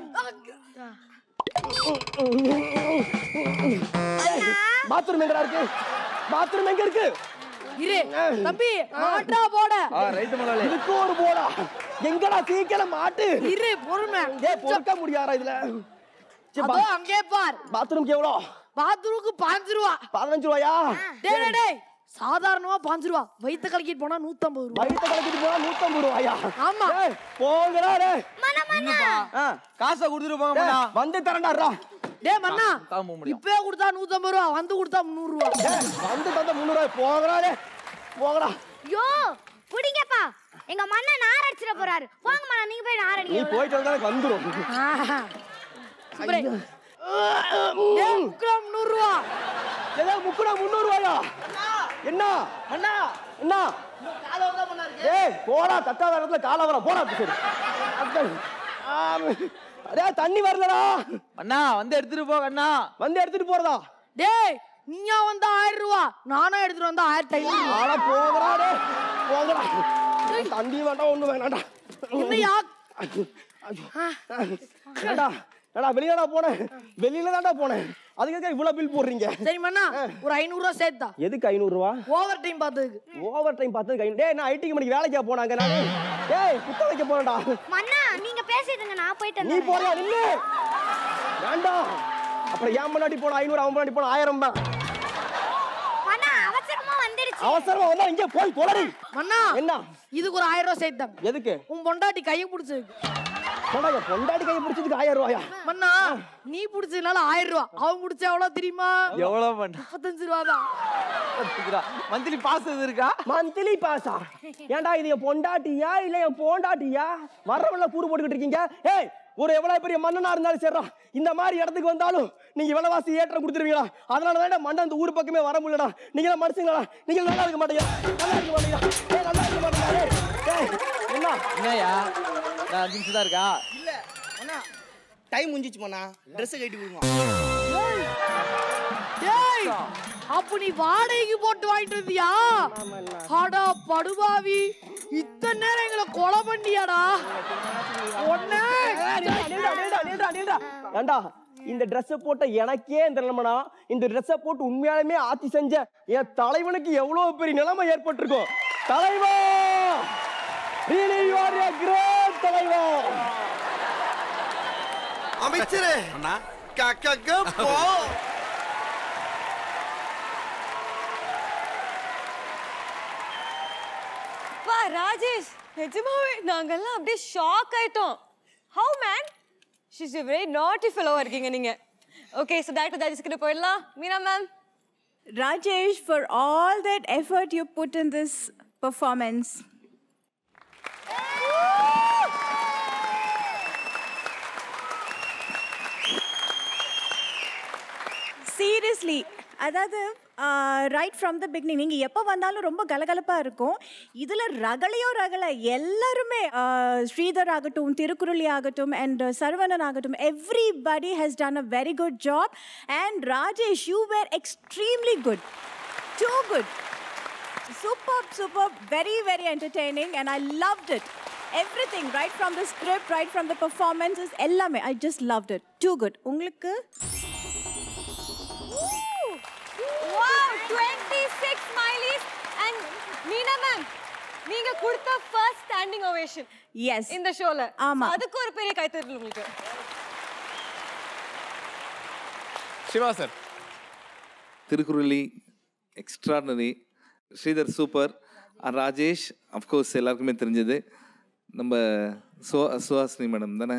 பாத்ரூம் எங்கடா இருக்கு பாத்ரூம் எங்க இருக்கு இரு தம்பி மாட்டா போட ஆ ரைட்டு முதலாளி இதுக்கு ஒரு போடா எங்கடா சீக்கிரம் மாட்டு இரு பொறுமை டேய் பொறுக்க முடியாதா இதுல சரி, அதோ பா- அங்கே பார் பாத்ரூம்க்கு எவ்வளோ பாத்ரூமுக்கு பாஞ்சு ரூபா பதினஞ்சு ரூபாயா டேய் டேய், டேய் சாதாரணமா பாஞ்சு ரூபா வயித்த கலக்கிட்டு போனா நூத்தம்பது ரூபா வயிற்று கலக்கிட்டு போனா நூத்தம்பது ரூபாயா ஆமா டேய் போங்கடா டேய் ஆ, காசை கொடுத்துட்டு போங்க டேய், மண்ணா வந்து தரண்டாடுறா டேய் மண்ணா தான் போக முடியும் இப்பவே கொடுத்தா நூத்தம்பது ரூபா வந்து கொடுத்தா முந்நூறு ரூபா டேய் வந்து தந்த முந்நூறு ரூபாய் போங்கடா டேய் போங்கடா யோ புடிங்கப்பா எங்க மண்ணை நார் அடிச்சிட போறாரு போங்க மண்ணா நீங்க போய் நார் நீ அடிங்க போயிட்டு வந்தா எனக்கு வந்துரும் சுப்ரே. டேய், முக்குலாம் நூறு ரூபா ஏதோ முக்குடா முந்நூறு ரூபாயா என்ன அண்ணா என்ன ஏய் போடா தட்டாத இடத்துல கால வர போடா சரி அடே தண்ணி வரலடா அண்ணா வந்து எடுத்துட்டு போ அண்ணா வந்து எடுத்துட்டு போறதா டேய் நீயா வந்தா ஆயிரம் ரூபா நானா எடுத்துட்டு வந்தா ஆயிரத்தி ஐநூறு ஆனா போங்கடா டே போங்கடா தண்ணி வேண்டாம் ஒண்ணு வேணாம்டா என்னையா ஏடா ஏடா வெளியடா போனேன் வெளியில தான்டா போனேன் அதுக்காக இவ்வளவு பில் போடுறீங்க சரி மண்ணா ஒரு ஐநூறு ரூபா சேர்த்தா எதுக்கு ஐநூறு ரூபா ஓவர் டைம் பார்த்ததுக்கு ஓவர் டைம் பார்த்ததுக்கு ஐநூறு டேய் நான் ஐடி கம்பெனிக்கு வேலைக்கா போனாங்க நான் டேய் குத்த வைக்க போறேன்டா மண்ணா நீங்க பேசிட்டுங்க நான் போயிட்டு நீ வந்துடுறேன். போறியா நில்லு வேண்டாம் அப்புறம் ஏன் முன்னாடி போன ஐநூறு அவன் முன்னாடி போன ஆயிரம் தான் மண்ணா அவசரமா வந்துடுச்சு அவசரமா வந்தா இங்கே போய் தொலைடி மண்ணா என்ன இதுக்கு ஒரு ஆயிரம் ரூபா சேர்த்தாங்க எதுக்கு உன் பொண்டாட்டி கையை பிடிச்சதுக்கு போடா என் பொண்டாட்டி கையை பிடிச்சதுக்கு ஆயிரம் ரூபாயா மண்ணா நீ பிடிச்சதுனால ஆயிரம் ரூபா அவன் பிடிச்ச எவ்வளவு தெரியுமா எவ்வளவு பண்ண முப்பத்தஞ்சு ரூபா தான் மந்த்லி பாஸ் எது இருக்கா மந்த்லி பாஸா ஏன்டா இது என் பொண்டாட்டியா இல்ல என் பொண்டாட்டியா வர்றவங்கள கூறு போட்டுக்கிட்டு இருக்கீங்க ஏய் ஒரு எவ்வளவு பெரிய மன்னனா இருந்தாலும் சரிடா இந்த மாதிரி இடத்துக்கு வந்தாலும் நீங்க விலைவாசி ஏற்றம் கொடுத்துருவீங்களா அதனால தான் மண்ணன் அந்த ஊர் பக்கமே வர முடியலடா நீங்க மனுஷங்களா நீங்க நல்லா இருக்க மாட்டீங்க நல்லா இருக்க மாட்டீங்க ஏய் நல்லா இருக்க மாட்டீங்க ஏய், ஏய் என்ன என்னய்யா நான் அஞ்சு நிமிஷம் தான் இருக்கா இல்ல அண்ணா டைம் முடிஞ்சிச்சு மண்ணா ட்ரெஸ் கட்டி கொடுங்க டேய் அப்ப நீ வாடகைக்கு போட்டு வாங்கிட்டு வந்தியா அடா படுபாவி இத்தனை நேரம் எங்களை கொலை பண்ணியாடா ஒண்ணே நில்றா, நில்றா, நில்றா, நில்றா. ஏண்டா இந்த Dress போட்ட எனக்கே இந்த நிலைமைனா இந்த Dress போட்டு உண்மையாலுமே ஆட்சி செஞ்ச என் தலைவனுக்கு எவ்வளவு பெரிய நிலைமை ஏற்பட்டிருக்கும் தலைவா Really you are a great தலைவா அமைச்சரே அண்ணா கக்க போ பா ராஜேஷ் நிஜமாவே நாங்கெல்லாம் அப்படியே ஷாக் ஆயிட்டோம் how man she's a very naughty fellow இருக்கீங்க நீங்க ஓகே ஸோ டேரக்டர் ராஜேஷ் கிட்ட போயிடலாம் Meena ma'am Rajesh, for all that effort you put in this performance, seriously அதாவது ரைட் ஃப்ரம் த பிகினிங் நீங்கள் எப்போ வந்தாலும் ரொம்ப கலகலப்பாக இருக்கும் இதில் ரகலையோ ரகலை எல்லாருமே ஆஹ், ஸ்ரீதர் ஆகட்டும் திருக்குறளி ஆகட்டும் அண்ட் சரவணன் ஆகட்டும் everybody has done a very good job and Rajesh you were extremely good too good superb superb very very entertaining and i loved it everything right from the script right from the performances எல்லாமே i just loved it too good உங்களுக்கு wow 26 smileys and Meena ma'am நீங்க கொடுத்த first standing ovation S இந்த ஷோல ஆமா. அதுக்கு ஒரு பெரிய கைத்தட்டல் உங்களுக்கு சிவா சார் திருக்குறளி extraordinary Sridhar super Rajesh of course எல்லாருக்குமே தெரிஞ்சது நம்ம சுவா சுஹாசினி மேடம் தானே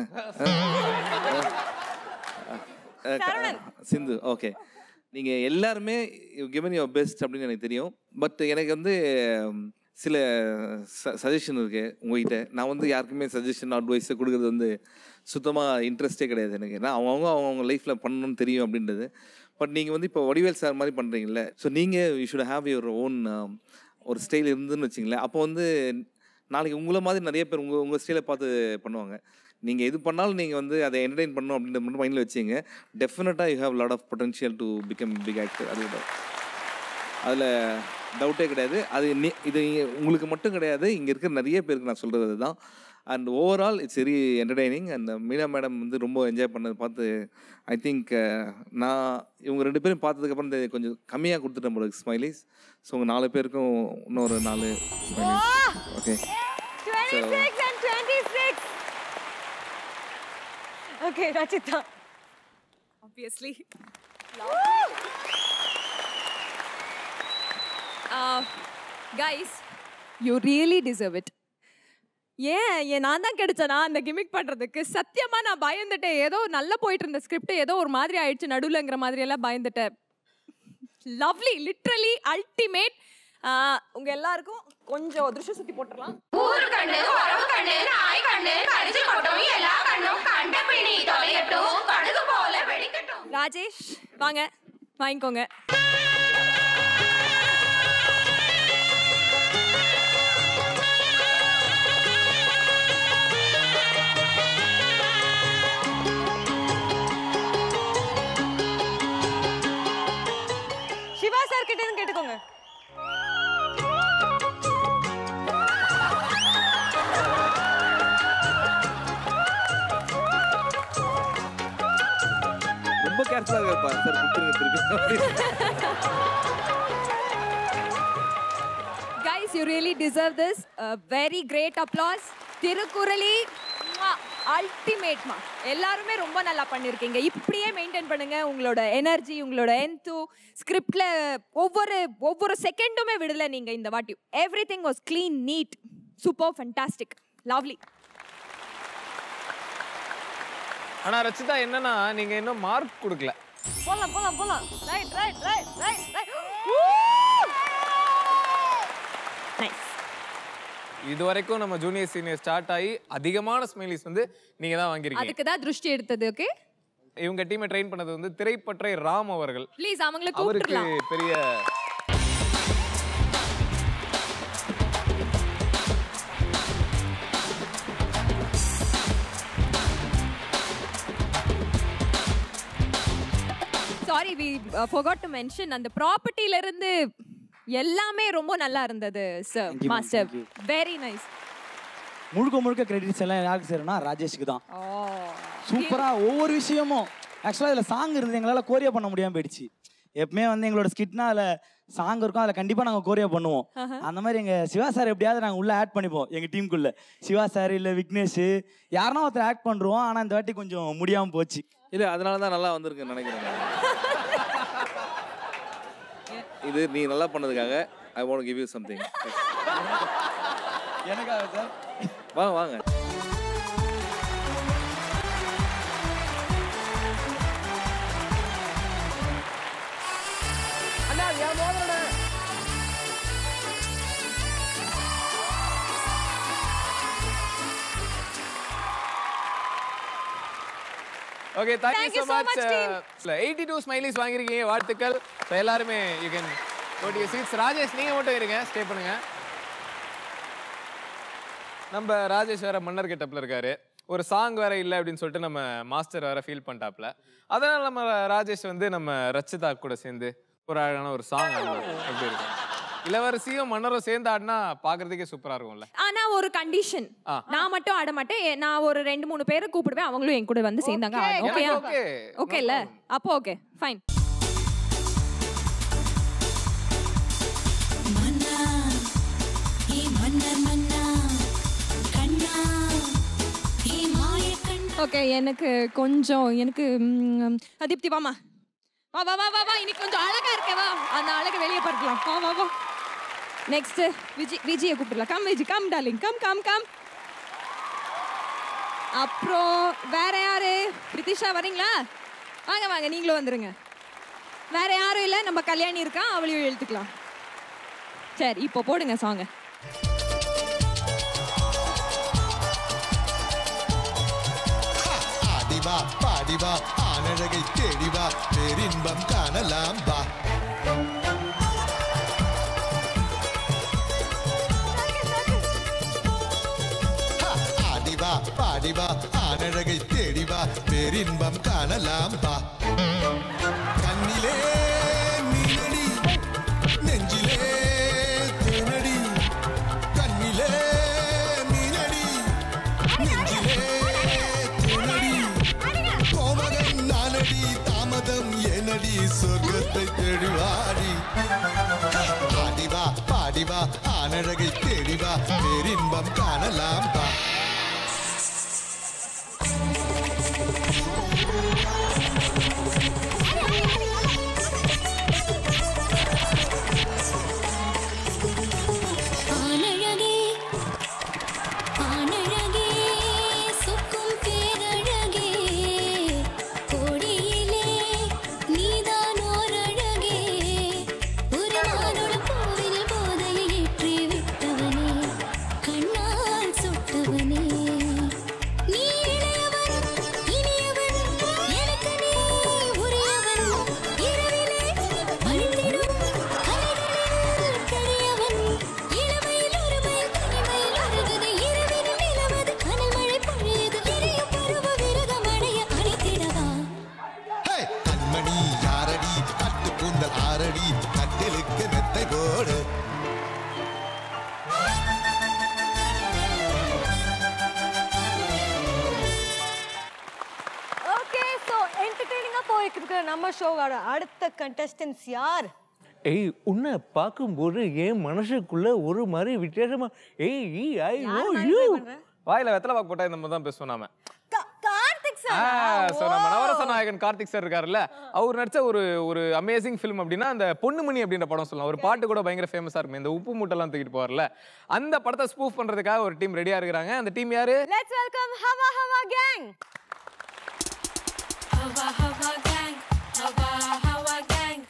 சிந்து ஓகே நீங்கள் எல்லாருமே கிவன் யுவர் பெஸ்ட் அப்படின்னு எனக்கு தெரியும் பட் எனக்கு வந்து உம், சில சஜஷன் இருக்கு உங்ககிட்ட நான் வந்து யாருக்குமே சஜஷன் அட்வைஸ் கொடுக்குறது வந்து சுத்தமாக இன்ட்ரெஸ்டே கிடையாது எனக்கு ஏன்னா அவங்கவுங்க அவங்கவுங்க லைஃப்பில் பண்ணணும்னு தெரியும் அப்படின்றது பட் நீங்கள் வந்து இப்போ வடிவேல் சார் மாதிரி பண்ணுறீங்கல்ல ஸோ நீங்கள் you should have your own ஒரு ஸ்டைல் இருந்துன்னு வச்சிங்களேன் அப்போ வந்து நாளைக்கு உங்களை மாதிரி நிறைய பேர் உங்கள் உங்கள் ஸ்டைலை பார்த்து பண்ணுவாங்க நீங்கள் எது பண்ணாலும் நீங்கள் வந்து அதை என்டர்டெயின் பண்ணணும் அப்படின்ற மட்டும் மைண்டில் வச்சிங்க டெஃபினட்டாக you have lot of potential to become big actor அது அதில் டவுட்டே கிடையாது அது நி- இது இங்க- உங்களுக்கு மட்டும் கிடையாது இங்கே இருக்கிற நிறைய பேருக்கு நான் சொல்கிறது அதுதான் and overall it's very entertaining and Meena madam வந்து ரொம்ப என்ஜாய் பண்ணது பார்த்து ஐ திங்க் நான் இவங்க ரெண்டு பேரும் பார்த்ததுக்கப்புறம் இந்த கொஞ்சம் கம்மியாக கொடுத்துட்டேன் போல ஸ்மைலிஸ் ஸோ உங்கள் நாலு பேருக்கும் இன்னொரு நாலு smileys okay 26 and 26 okay Rachitha obviously. Guys you really deserve it ஏன் ஏன் நான் தான் கிடைச்சனா அந்த கிமிக் பண்றதுக்கு சத்தியமா நான் பயந்துட்டேன் ஏதோ நல்லா போயிட்டு இருந்த ஸ்கிரிப்ட் ஏதோ ஒரு மாதிரி ஆயிடுச்சு நடுவுலங்கிற மாதிரி எல்லாம் பயந்துட்டேன் லவ்லி லிட்ரலி அல்டிமேட் உங்க எல்லாருக்கும் கொஞ்சம் அதிர்ஷ்டம் சுத்தி போட்டுடலாம் ஊரு கண்ணு உறவு கண்ணு நாய் கண்ணு கடிச்சு கொட்டும் எல்லா கண்ணும் கண்ட பிணி தொலையட்டும் கடுகு போல வெடிக்கட்டும் ராஜேஷ் வாங்க வாங்கிக்கோங்க சிவா சார் கிட்ட இருந்து கேட்டுக்கோங்க ரொம்ப கேர்ஃபுல்லாக இருப்பா சார் கொடுத்துருங்க திருப்பி guys you really deserve this very great applause திருக்குறளி அல்டிமேட்மா எல்லாருமே ரொம்ப நல்லா பண்ணிருக்கீங்க இப்படியே மெயின்டைன் பண்ணுங்க உங்களோட எனர்ஜி உங்களோட என்து ஸ்கிரிப்ட்ல ஒவ்வொரு ஒவ்வொரு செகண்டுமே விடல நீங்க இந்த வாட்டி everything was clean neat super fantastic lovely ஆனா ரச்சிதா என்னன்னா நீங்க இன்னும் மார்க் கொடுக்கல போலாம் போலாம் போலாம் right right right right right nice இது வரைக்கும் நம்ம ஜூனியர் சீனியர் ஸ்டார்ட் ஆகி அதிகமான ஸ்மைலிஸ் வந்து நீங்க தான் வாங்கியிருக்கீங்க அதுக்கு தான் திருஷ்டி எடுத்தது ஓகே இவங்க டீமை ட்ரெயின் பண்ணது வந்து திரைப்பற்றை ராம் அவர்கள் ப்ளீஸ் அவங்கள அவருக்கு கூப்பிட்டுலாம் பெரிய sorry we forgot to mention அந்த ப்ராப்பர்ட்டில இருந்து எல்லாமே ரொம்ப நல்லா இருந்தது sir Thank you, ma'am. Master Thank you. Very nice முழுக்க முழுக்க கிரெடிட்ஸ் எல்லாம் யாருக்கு சேரும்னா ராஜேஷ்க்கு தான் சூப்பரா ஒவ்வொரு விஷயமும் ஆக்சுவலாக இதில் சாங் இருந்தது எங்களால் கோரியா பண்ண முடியாமல் போயிடுச்சு எப்பவுமே வந்து எங்களோட ஸ்கிட்னா அதில் சாங் இருக்கும் அதில் கண்டிப்பாக நாங்கள் கோரியா பண்ணுவோம் ஆஹா. அந்த மாதிரி எங்கள் சிவா சார் எப்படியாவது நாங்கள் உள்ளே ஆட் பண்ணிப்போம் எங்கள் டீமுக்குள்ளே சிவா சார் இல்லை விக்னேஷ் யாருன்னா ஒருத்தர் ஆட் பண்ணுறோம் ஆனால் இந்த வாட்டி கொஞ்சம் முடியாமல் போச்சு இல்லை அதனால தான் நல்லா வந்திருக்குன்னு நினைக்கிறேன் இது நீ நல்லா பண்ணதுக்காக I want give you something எனக்காக சார் வாங்க வாங்க அண்ணா என் மோதிரண்ணே okay thank Thank you you so so much much, team. Eighty two smileys வாங்கியிருக்கீங்க வாழ்த்துக்கள் So, எல்லாருமே யூ கேன் ஓட்டிய சீட்ஸ் ராஜேஷ் நீங்க மட்டும் இருங்க ஸ்டே பண்ணுங்க நம்ம ராஜேஷ் வேற மன்னர் கெட்டப்ல இருக்காரு ஒரு சாங் வேற இல்லை அப்படின்னு சொல்லிட்டு நம்ம மாஸ்டர் வேற ஃபீல் பண்ணிட்டாப்ல அதனால நம்ம ராஜேஷ் வந்து நம்ம ரச்சிதா கூட சேர்ந்து ஒரு அழகான ஒரு சாங் ஆடலாம் எப்படி இருக்கும் இளவரசியும் மன்னரும் சேர்ந்து ஆடினா பாக்குறதுக்கே சூப்பரா இருக்கும்ல ஆனா ஒரு கண்டிஷன் ஆ. நான் மட்டும் ஆட மாட்டேன் எ- நான் ஒரு ரெண்டு மூணு பேரை கூப்பிடுவேன் அவங்களும் என் கூட வந்து சேர்ந்தாங்க Okay, ஓகே எனக்கு okay. ஓகே இல்ல அப்போ ஓகே ஃபைன் ஓகே எனக்கு கொஞ்சம் எனக்கு ம், அதிப்தி வாமா வா வா வா வா வா இன்னைக்கு கொஞ்சம் அழகா இருக்கே வா அந்த அழகை வெளியே பார்க்கலாம் வா வா வா நெக்ஸ்ட் விஜி விஜயை கூப்பிடலாம் come Viji come darling come come come அப்புறம் வேற யாரு பிரித்திஷா வரீங்களா வாங்க வாங்க நீங்களும் வந்துருங்க வேற யாரும் இல்லை நம்ம கல்யாணி இருக்கா அவளையும் எழுத்துக்கலாம் சரி இப்போ போடுங்க சாங்க ஆடிவா பாடிவா ஆனழகை தேடிவா பேரின்பம் காணலாம் வா ஹா, ஆடிவா பாடிவா ஆனழகை தேடிவா பேரின்பம் காணலாம் வா கண்ணிலே மீனடி நெஞ்சிலே தேனடி கண்ணிலே மீனடி நெஞ்சிலே தேனடி கோமகன் நானடி தாமதம் எனடி சொர்க்கத்தை தேடிவாடி ஆடிவா பாடிவா ஆனழகை தேடிவா பேரின்பம் காணலாம் வா ஆனழகே ஆனழகே சொக்கும் பேரழகே கோடியிலே நீதான் ஓர் அழகே ஒரு மானுட கோவில் போத என்டர்டெய்னிங்கா போயிட்டு இருக்கிற நம்ம ஷோவோட அடுத்த கண்டஸ்டன்ஸ் யார் ஏய் உன்னை பார்க்கும்போது என் மனசுக்குள்ள ஒரு மாதிரி வித்தியாசமா ஏய் ஈ, ஐ நோ யூ வாயில வெத்தலை பாக்கு போட்டா இந்த மாதிரி தான் பேசுவோம் நாம கார்த்திக் ஸோ நம்ம நவரச நாயகன் கார்த்திக் சார் இருக்காருல்ல அவர் நடிச்ச ஒரு ஒரு அமேசிங் ஃபிலிம் அப்படின்னா அந்த பொண்ணுமணி அப்படின்ற படம் சொல்லலாம் ஒரு பாட்டு கூட பயங்கர ஃபேமஸா இருக்கும் இந்த உப்பு மூட்டைலாம் தூக்கிட்டு போவார்ல அந்த படத்தை ஸ்பூஃப் பண்றதுக்காக ஒரு டீம் ரெடியா இருக்கிறாங்க அந்த டீம் யாரு let's welcome Hawa Hawa gang Hawa Hawa Gang, Hawa Hawa Gang.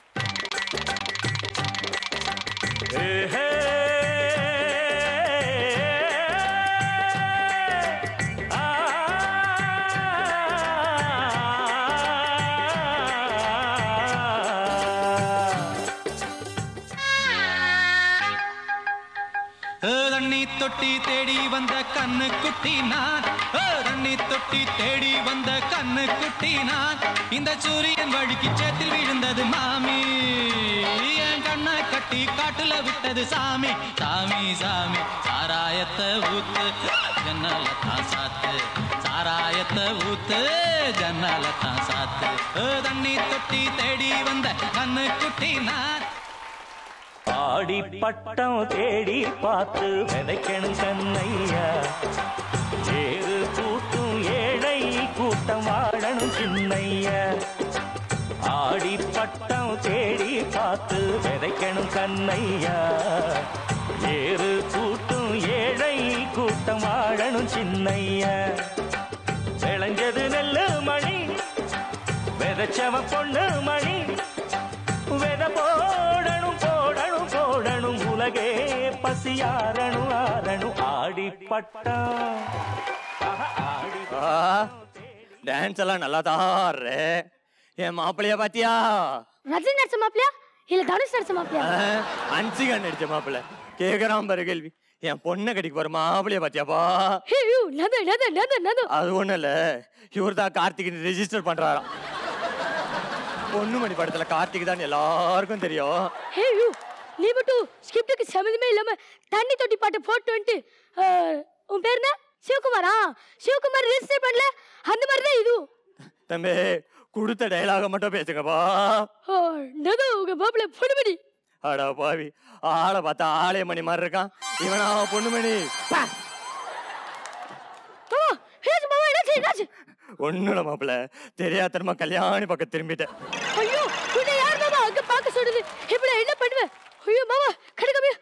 ஏ, தண்ணி தொட்டி தேடி வந்த கண்ணு குட்டி நான் ஏ, தண்ணி தொட்டி தேடி வந்த கண்ணு குட்டி நான் இந்த சூரியன் வழுக்கி சேத்தில் விழுந்தது மாமி என் கண்ணை கட்டி காட்டுல விட்டது சாமி சாமி சாமி சாராயத்தை ஊத்து ஜன்னல தான் சாத்து சாராயத்தை ஊத்து ஜன்னல தான் சாத்து ஏ, தண்ணி தொட்டி தேடி வந்த கண்ணு குட்டி நான் ஆடி பட்டம் தேடி பார்த்து விதைக்கணும் கண்ணையா ஏறு கூட்டும் ஏழை கூட்டம் வாழணும் சின்னையா ஆடி பட்டம் தேடி பார்த்து விதைக்கணும் கண்ணையா ஏறு கூட்டும் ஏழை கூட்டம் வாழணும் சின்னையா விளைஞ்சது நெல்லு மணி விதைச்சவ பொண்ணு மணி வித போடணும் போடணும் போடணும் உலகே பசியாரணும் ஆரணும் ஆடி பட்டம் டான்ஸ் எல்லாம் நல்லா தான் ஆடுற என் மாப்பிள்ளைய பாத்தியா ரஜினி நடிச்ச மாப்பிளையா இல்ல தனுஷ் நடிச்ச மாப்பிளையா அன்சிகா நடிச்ச மாப்பிள்ளை கேக்குறான் பாரு கேள்வி என் பொண்ணை கட்டிக்கு போற மாப்பிள்ளைய பாத்தியாப்பா ஹே யூ நது நது நது நது அது ஒண்ணும் இல்ல இவர் தான் கார்த்திக் ரெஜிஸ்டர் பண்றாராம் பொண்ணுமணி படத்துல கார்த்திக் தான் எல்லாருக்கும் தெரியும் ஹே யூ நீ மட்டும் ஸ்கிரிப்டுக்கு சம்மந்தமே இல்லாம தண்ணி தொட்டி பாட்டு போட்டு வந்துட்டு அஹ், உன் பேர் என்ன சிவகுமாரா சிவகுமார் ரெஜிஸ்டர் பண்ணல அந்த மாதிரி தான் இது தம்பி கொடுத்த டைலாக மட்டும் பேசுங்கப்பா நது உங்க மாப்பிள்ள பொண்ணுமணி அடா பாவி ஆளை பார்த்தா ஆலய மணி மாதிரி இருக்கான் இவனா பொண்ணுமணி மாமா ஹே மாமா என்னாச்சு என்னாச்சு ஒண்ணுல மாப்பிள்ள தெரியாதனமா கல்யாணி பக்கம் திரும்பிட்டேன் ஐயோ உன்னை யார் மாமா அங்க பார்க்க சொல்லுது இப்ப நான் என்ன பண்ணுவேன் ஐயோ மாமா கடுக்கமே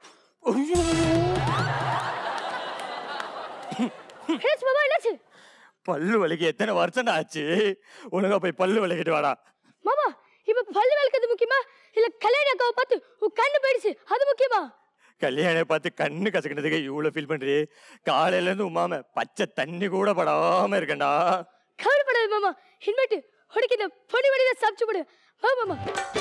ஹேஸ் மாமா என்னாச்சு பல்லு வலிக்கு எத்தனை வருஷம் ஆச்சு ஒழுங்கா போய் பல்லு வலிக்கிட்டு வாடா மாமா இப்ப பல்லு விளக்குறது முக்கியமா இல்ல கல்யாணி அக்காவை பார்த்து உன் கண்ணு போயிடுச்சு அது முக்கியமா கல்யாணம் பார்த்து கண்ணு கசக்கினதுக்கு இவ்வளவு ஃபீல் பண்றீ காலையில இருந்து உமாம பச்சை தண்ணி கூட படாம இருக்கேன்டா கவலைப்படாத மாமா இன்வெட்டு உனக்கு இந்த பொடி வடிவை சாப்பிட்டு போடு வா மாமா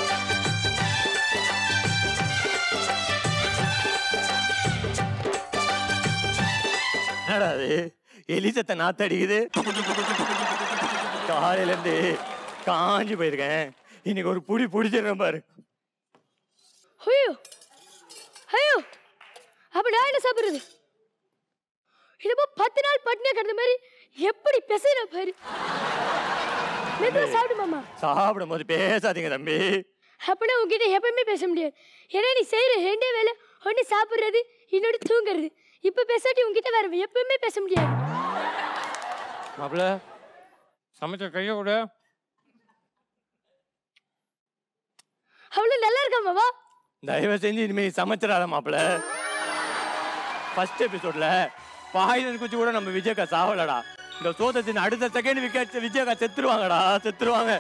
என்னடா அது எலிசத்தை நாத்தடிக்குது காலையில இருந்து காஞ்சி போயிருக்கேன் இன்னைக்கு ஒரு புடி புடிச்சிடுறேன் பாரு ஐயோ ஐயோ அப்ப நான் என்ன சாப்பிடுறது இதுப்போ பத்து நாள் பட்டினியா கிடந்த மாதிரி எப்படி பெசைற பாரு மெதுவா சாப்பிடு மாமா சாப்பிடும் போது பேசாதீங்க தம்பி அப்படின்னா உங்ககிட்ட எப்பயுமே பேச முடியாது ஏன்னா நீ செய்யற ரெண்டே வேலை ஒன்று சாப்பிடுறது இன்னொரு தூங்குறது இப்ப பேசாட்டி உங்ககிட்ட வேற எப்பவுமே பேச முடியாது மாப்பிள்ள சமைச்ச கைய கூட அவ்வளவு நல்லா இருக்கா மாமா தயவு செஞ்சு இனிமே சமைச்சிடாத மாப்பிள்ள ஃபர்ஸ்ட் எபிசோட்ல பாயுதன் குச்சி கூட நம்ம விஜயக்கா சாவலடா இந்த சோதத்தின் அடுத்த செகண்ட் விக்கெட் விஜயக்கா செத்துருவாங்கடா செத்துருவாங்க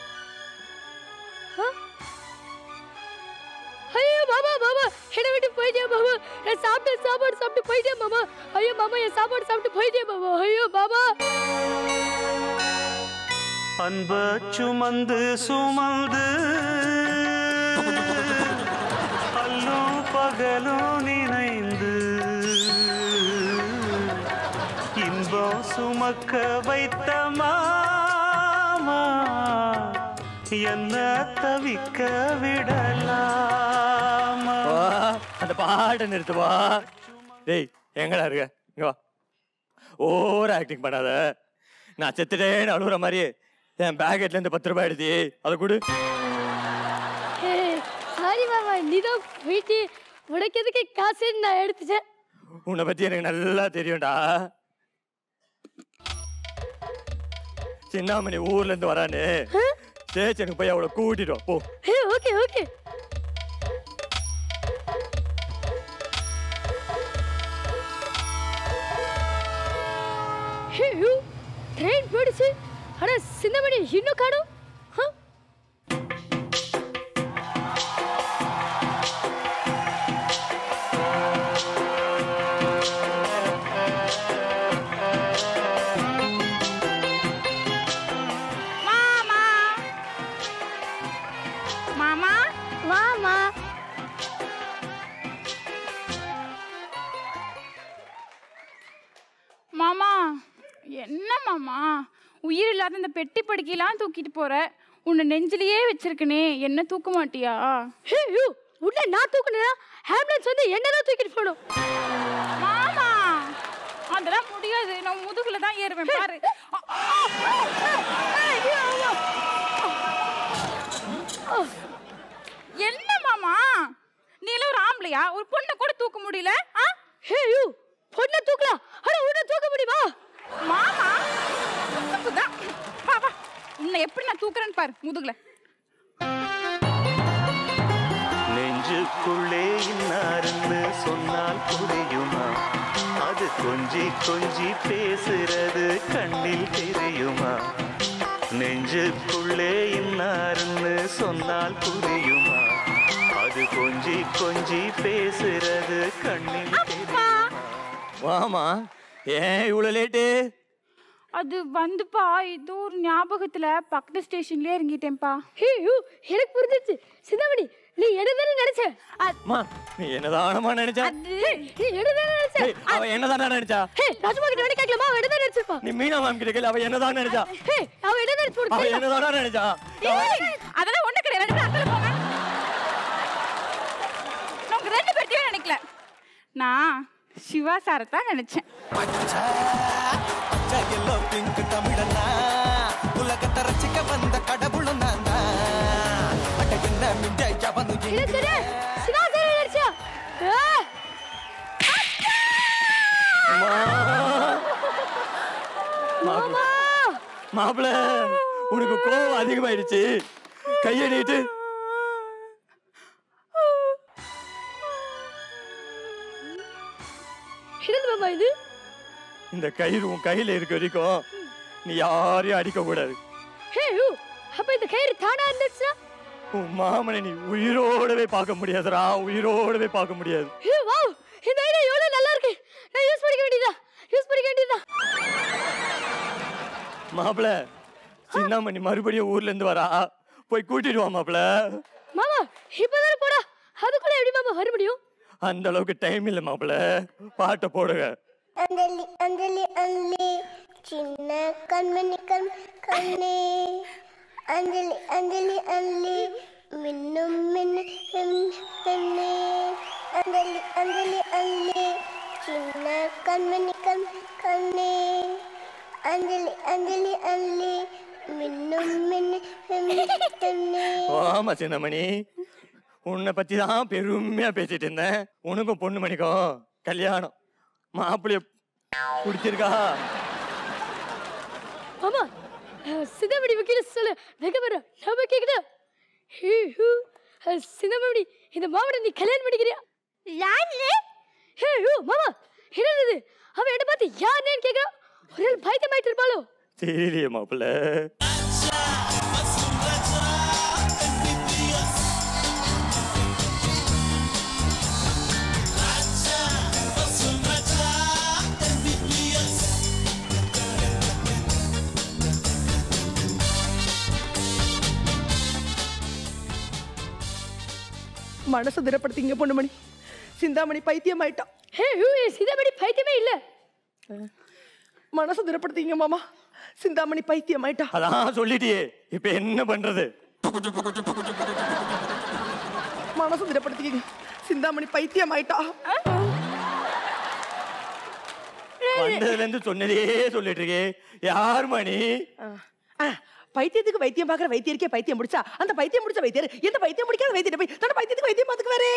ஐயோ மாமா மாமா என்னை விட்டு போயிட்டே மாமா நான் சாப்பிட்ட சாப்பாடு சாப்பிட்டு போயிட்டே மாமா ஐயோ மாமா என் சாப்பாடு சாப்பிட்டு போயிட்டே மாமா ஐயோ மாமா அன்ப சுமந்து சுமந்து அல்லும் பகலும் நினைந்து இன்பம் சுமக்க வைத்த மாமா என்ன தவிக்க விடலாமா வா, அந்த பாட்டை நிறுத்து வா டேய் எங்கடா இருக்க இங்க வா ஓவர் ஆக்டிங் பண்ணாத நான் செத்துட்டேன்னு அழுகுற மாதிரி என் பேக்கெட்ல இருந்து பத்து ரூபாய் எடுத்தி அதை கொடு சாரி மாமா நீதான் போயிட்டு உனக்கு எதுக்கு காசுன்னு நான் எடுத்துட்டேன் உன்னை பத்தி எனக்கு நல்லா தெரியும்டா சின்னாமணி ஊர்ல இருந்து வரானு ஸ்டேஷனுக்கு போய் அவளை கூட்டிட்டு வா, போ hey okay okay hey you train போயிடுச்சு ஆனா சின்னமணி இன்னும் காணும் மாமா மாமா வாமா மாமா என்ன மாமா உயிர் இல்லாத இந்த பெட்டி படுக்கையெல்லாம் தூக்கிட்டு போற உன்னை நெஞ்சிலேயே வச்சிருக்கனே என்ன தூக்க மாட்டியா ஹே யூ உன்னை நான் தூக்குனா ஆம்புலன்ஸ் வந்து என்னதான் தூக்கிட்டு போகணும் மாமா அதெல்லாம் முடியாது நான் முதுகுல தான் ஏறுவேன் பாரு என்ன மாமா நீ எல்லாம் ஒரு ஆம்பளையா ஒரு பொண்ணை கூட தூக்க முடியல ஆ ஹே யூ பொண்ணை தூக்கலாம் ஆனா உன்னை தூக்க முடியுமா மாமா தூக்குதான் வா வா உன்னை எப்படி நான் தூக்குறேன்னு பாரு முதுகுல நெஞ்சுக்குள்ளே இன்னாருன்னு சொன்னால் புரியுமா அது கொஞ்சி கொஞ்சி பேசுறது கண்ணில் தெரியுமா நெஞ்சுக்குள்ளே இன்னாருன்னு சொன்னால் புரியுமா அது கொஞ்சி கொஞ்சி பேசுறது கண்ணில் தெரியுமா வாமா ஏன் இவ்வளவு லேட்டு அது வந்துப்பா ஏதோ ஒரு ஞாபகத்துல பக்கத்து ஸ்டேஷன்லயே இறங்கிட்டேன்ப்பா ஹே யூ எனக்கு புரிஞ்சிச்சு சின்னமணி நீ என்னதானே நினைச்ச அம்மா நீ என்னதானமா நினைச்சா ஹே, நீ என்னதானே நினைச்ச ஏய், அவ என்னதானே நினைச்சா ஹே ராஜ்மா கிட்ட வேணா கேட்கலாமா அவ என்னதான் நினைச்சிருப்பா நீ மீனா மேம் கிட்ட கேளு அவ என்னதான் நினைச்சா ஹே அவ என்ன நினைச்சு அவ போடுச்சு என்னதானா நினைச்சா அதெல்லாம் ஒண்ணு கிடையாது ரெண்டு பேரும் அக்கறை போங்க நான் உங்க ரெண்டு பேர்த்தையும் நினைக்கல நான் சிவா சாரை தான் நினைச்சேன் எல்லோ பிங்க் தமிழனா உலகத்தை ரசிக்க வந்த கடவுளும் நான் தான் அட என்ன மிஞ்ச ஜபனு இது சரி சிவா சார் நினைச்சா ஆ! மாமா மாப்பிள உனக்கு கோவம் அதிகமாயிடுச்சு கையை நீட்டு என்னது மாமா இது இந்த கயிறு உன் கையில இருக்க வரைக்கும் நீ யாரையும் அடிக்க கூடாது ஹே யூ அப்ப இந்த கயிறு தானா இருந்துச்சுன்னா உன் மாமனை நீ உயிரோடவே பார்க்க முடியாதுடா உயிரோடவே பார்க்க முடியாது ஹே வாவ் இந்த ஐடியா எவ்வளவு நல்லா இருக்கு நான் யூஸ் பண்ணிக்க வேண்டியதா யூஸ் பண்ணிக்க வேண்டியதா மாப்பிள சின்னமணி மறுபடியும் ஊர்ல இருந்து வரா போய் கூட்டிட்டு வா மாப்பிள மாமா இப்பதானே போடா அதுக்குள்ள எப்படி மாமா வர முடியும் அந்த அளவுக்கு டைம் இல்ல மாப்பிள பாட்டை போடுங்க அஞ்சலி அஞ்சலி அஞ்சலி சின்ன கண்மணி கண் கண்ணே அஞ்சலி அஞ்சலி அஞ்சலி மின்னும் மின்னு பெண்ணே அஞ்சலி அஞ்சலி அஞ்சலி சின்ன கண்மணி கண் கண்ணே அஞ்சலி அஞ்சலி அஞ்சலி மின்னும் மின்னு பெண்ணே ஆமா சின்னமணி உன்னை பத்தி தான் பெருமையா பேசிட்டு இருந்தேன் உனக்கும் பொண்ணு மணிக்கும் கல்யாணம் மாப்பிள்ளைய பிடிச்சிருக்கா மாமா சிதம்படி வக்கீல சொல்லு வெங்க வர நம்ம கேக்குதா ஹே ஹூ சிதம்படி இந்த மாவட்ட நீ கல்யாணம் பண்ணிக்கிறியா யாரு ஹே ஹூ மாமா என்னது அவன் என்ன பார்த்து யாருன்னு கேக்குறான் ஒரு நாள் பயத்தமாயிட்டு இருப்பாளோ தெரியலையே மாப்பிள்ள மனசை திடப்படுத்திங்க பொண்ணுமணி சிந்தாமணி பைத்தியம் ஆயிட்டா ஹே ஹூ சிதம்படி பைத்தியமே இல்ல மனசை திடப்படுத்திங்க மாமா சிந்தாமணி பைத்தியம் ஆயிட்டா அதான் சொல்லிட்டியே இப்ப என்ன பண்றது மனசை திடப்படுத்திக்கிங்க சிந்தாமணி பைத்தியம் ஆயிட்டா வந்ததுல இருந்து சொன்னதே சொல்லிட்டு இருக்கே யார் மணி பைத்தியத்துக்கு வைத்தியம் பார்க்குற வைத்தியருக்கே பைத்தியம் முடிச்சா அந்த பைத்தியம் முடிச்ச வைத்தியர் எந்த பைத்தியம் முடிக்காத வைத்தியர் போய் தன்னோட பைத்தியத்துக்கு வைத்தியம் பார்த்துக்குவாரு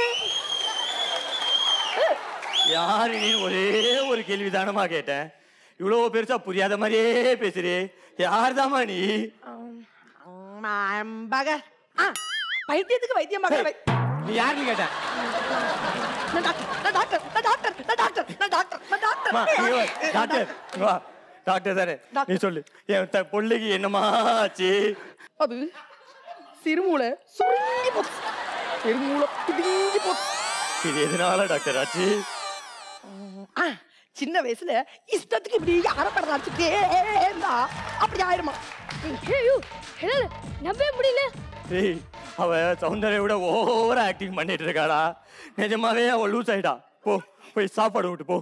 யாரு நீ ஒரே ஒரு கேள்வி தானமா கேட்டேன் இவ்வளோ பெருசா புரியாத மாதிரியே பேசுறே யார்தாம்மா நீ பக ஆ பைத்தியத்துக்கு வைத்தியம் பார்க்குற வை நீ யாருன்னு கேட்டேன் நான் டாக்டர் நான் டாக்டர் நான் டாக்டர் நான் டாக்டர் நான் டாக்டர் நான் டாக்டர் அம்மா, இங்க வா. டாக்டர் இங்க வா டாக்டர் தானே நீ சொல்லு என் த- பொள்ளைக்கு என்னம்மா ஆச்சு அது சிறுமூளை சுருங்கி போச்சு சிறுமூளை பிதுங்கி போச்சு இது எதனால டாக்டர் ஆச்சு ஆ, சின்ன வயசுல இஷ்டத்துக்கு இப்படி அரைப்படம் அடிச்சுட்டே இருந்தா அப்படி ஆயிருமா ஐயோ என்னால நம்பவே முடியல ஏய் அவ சௌந்தர்யா விட ஓவரா ஆக்டிங் பண்ணிட்டு இருக்காடா நிஜமாவே அவ லூஸ் ஆயிட்டா போ போய் சாப்பாடு விட்டு போ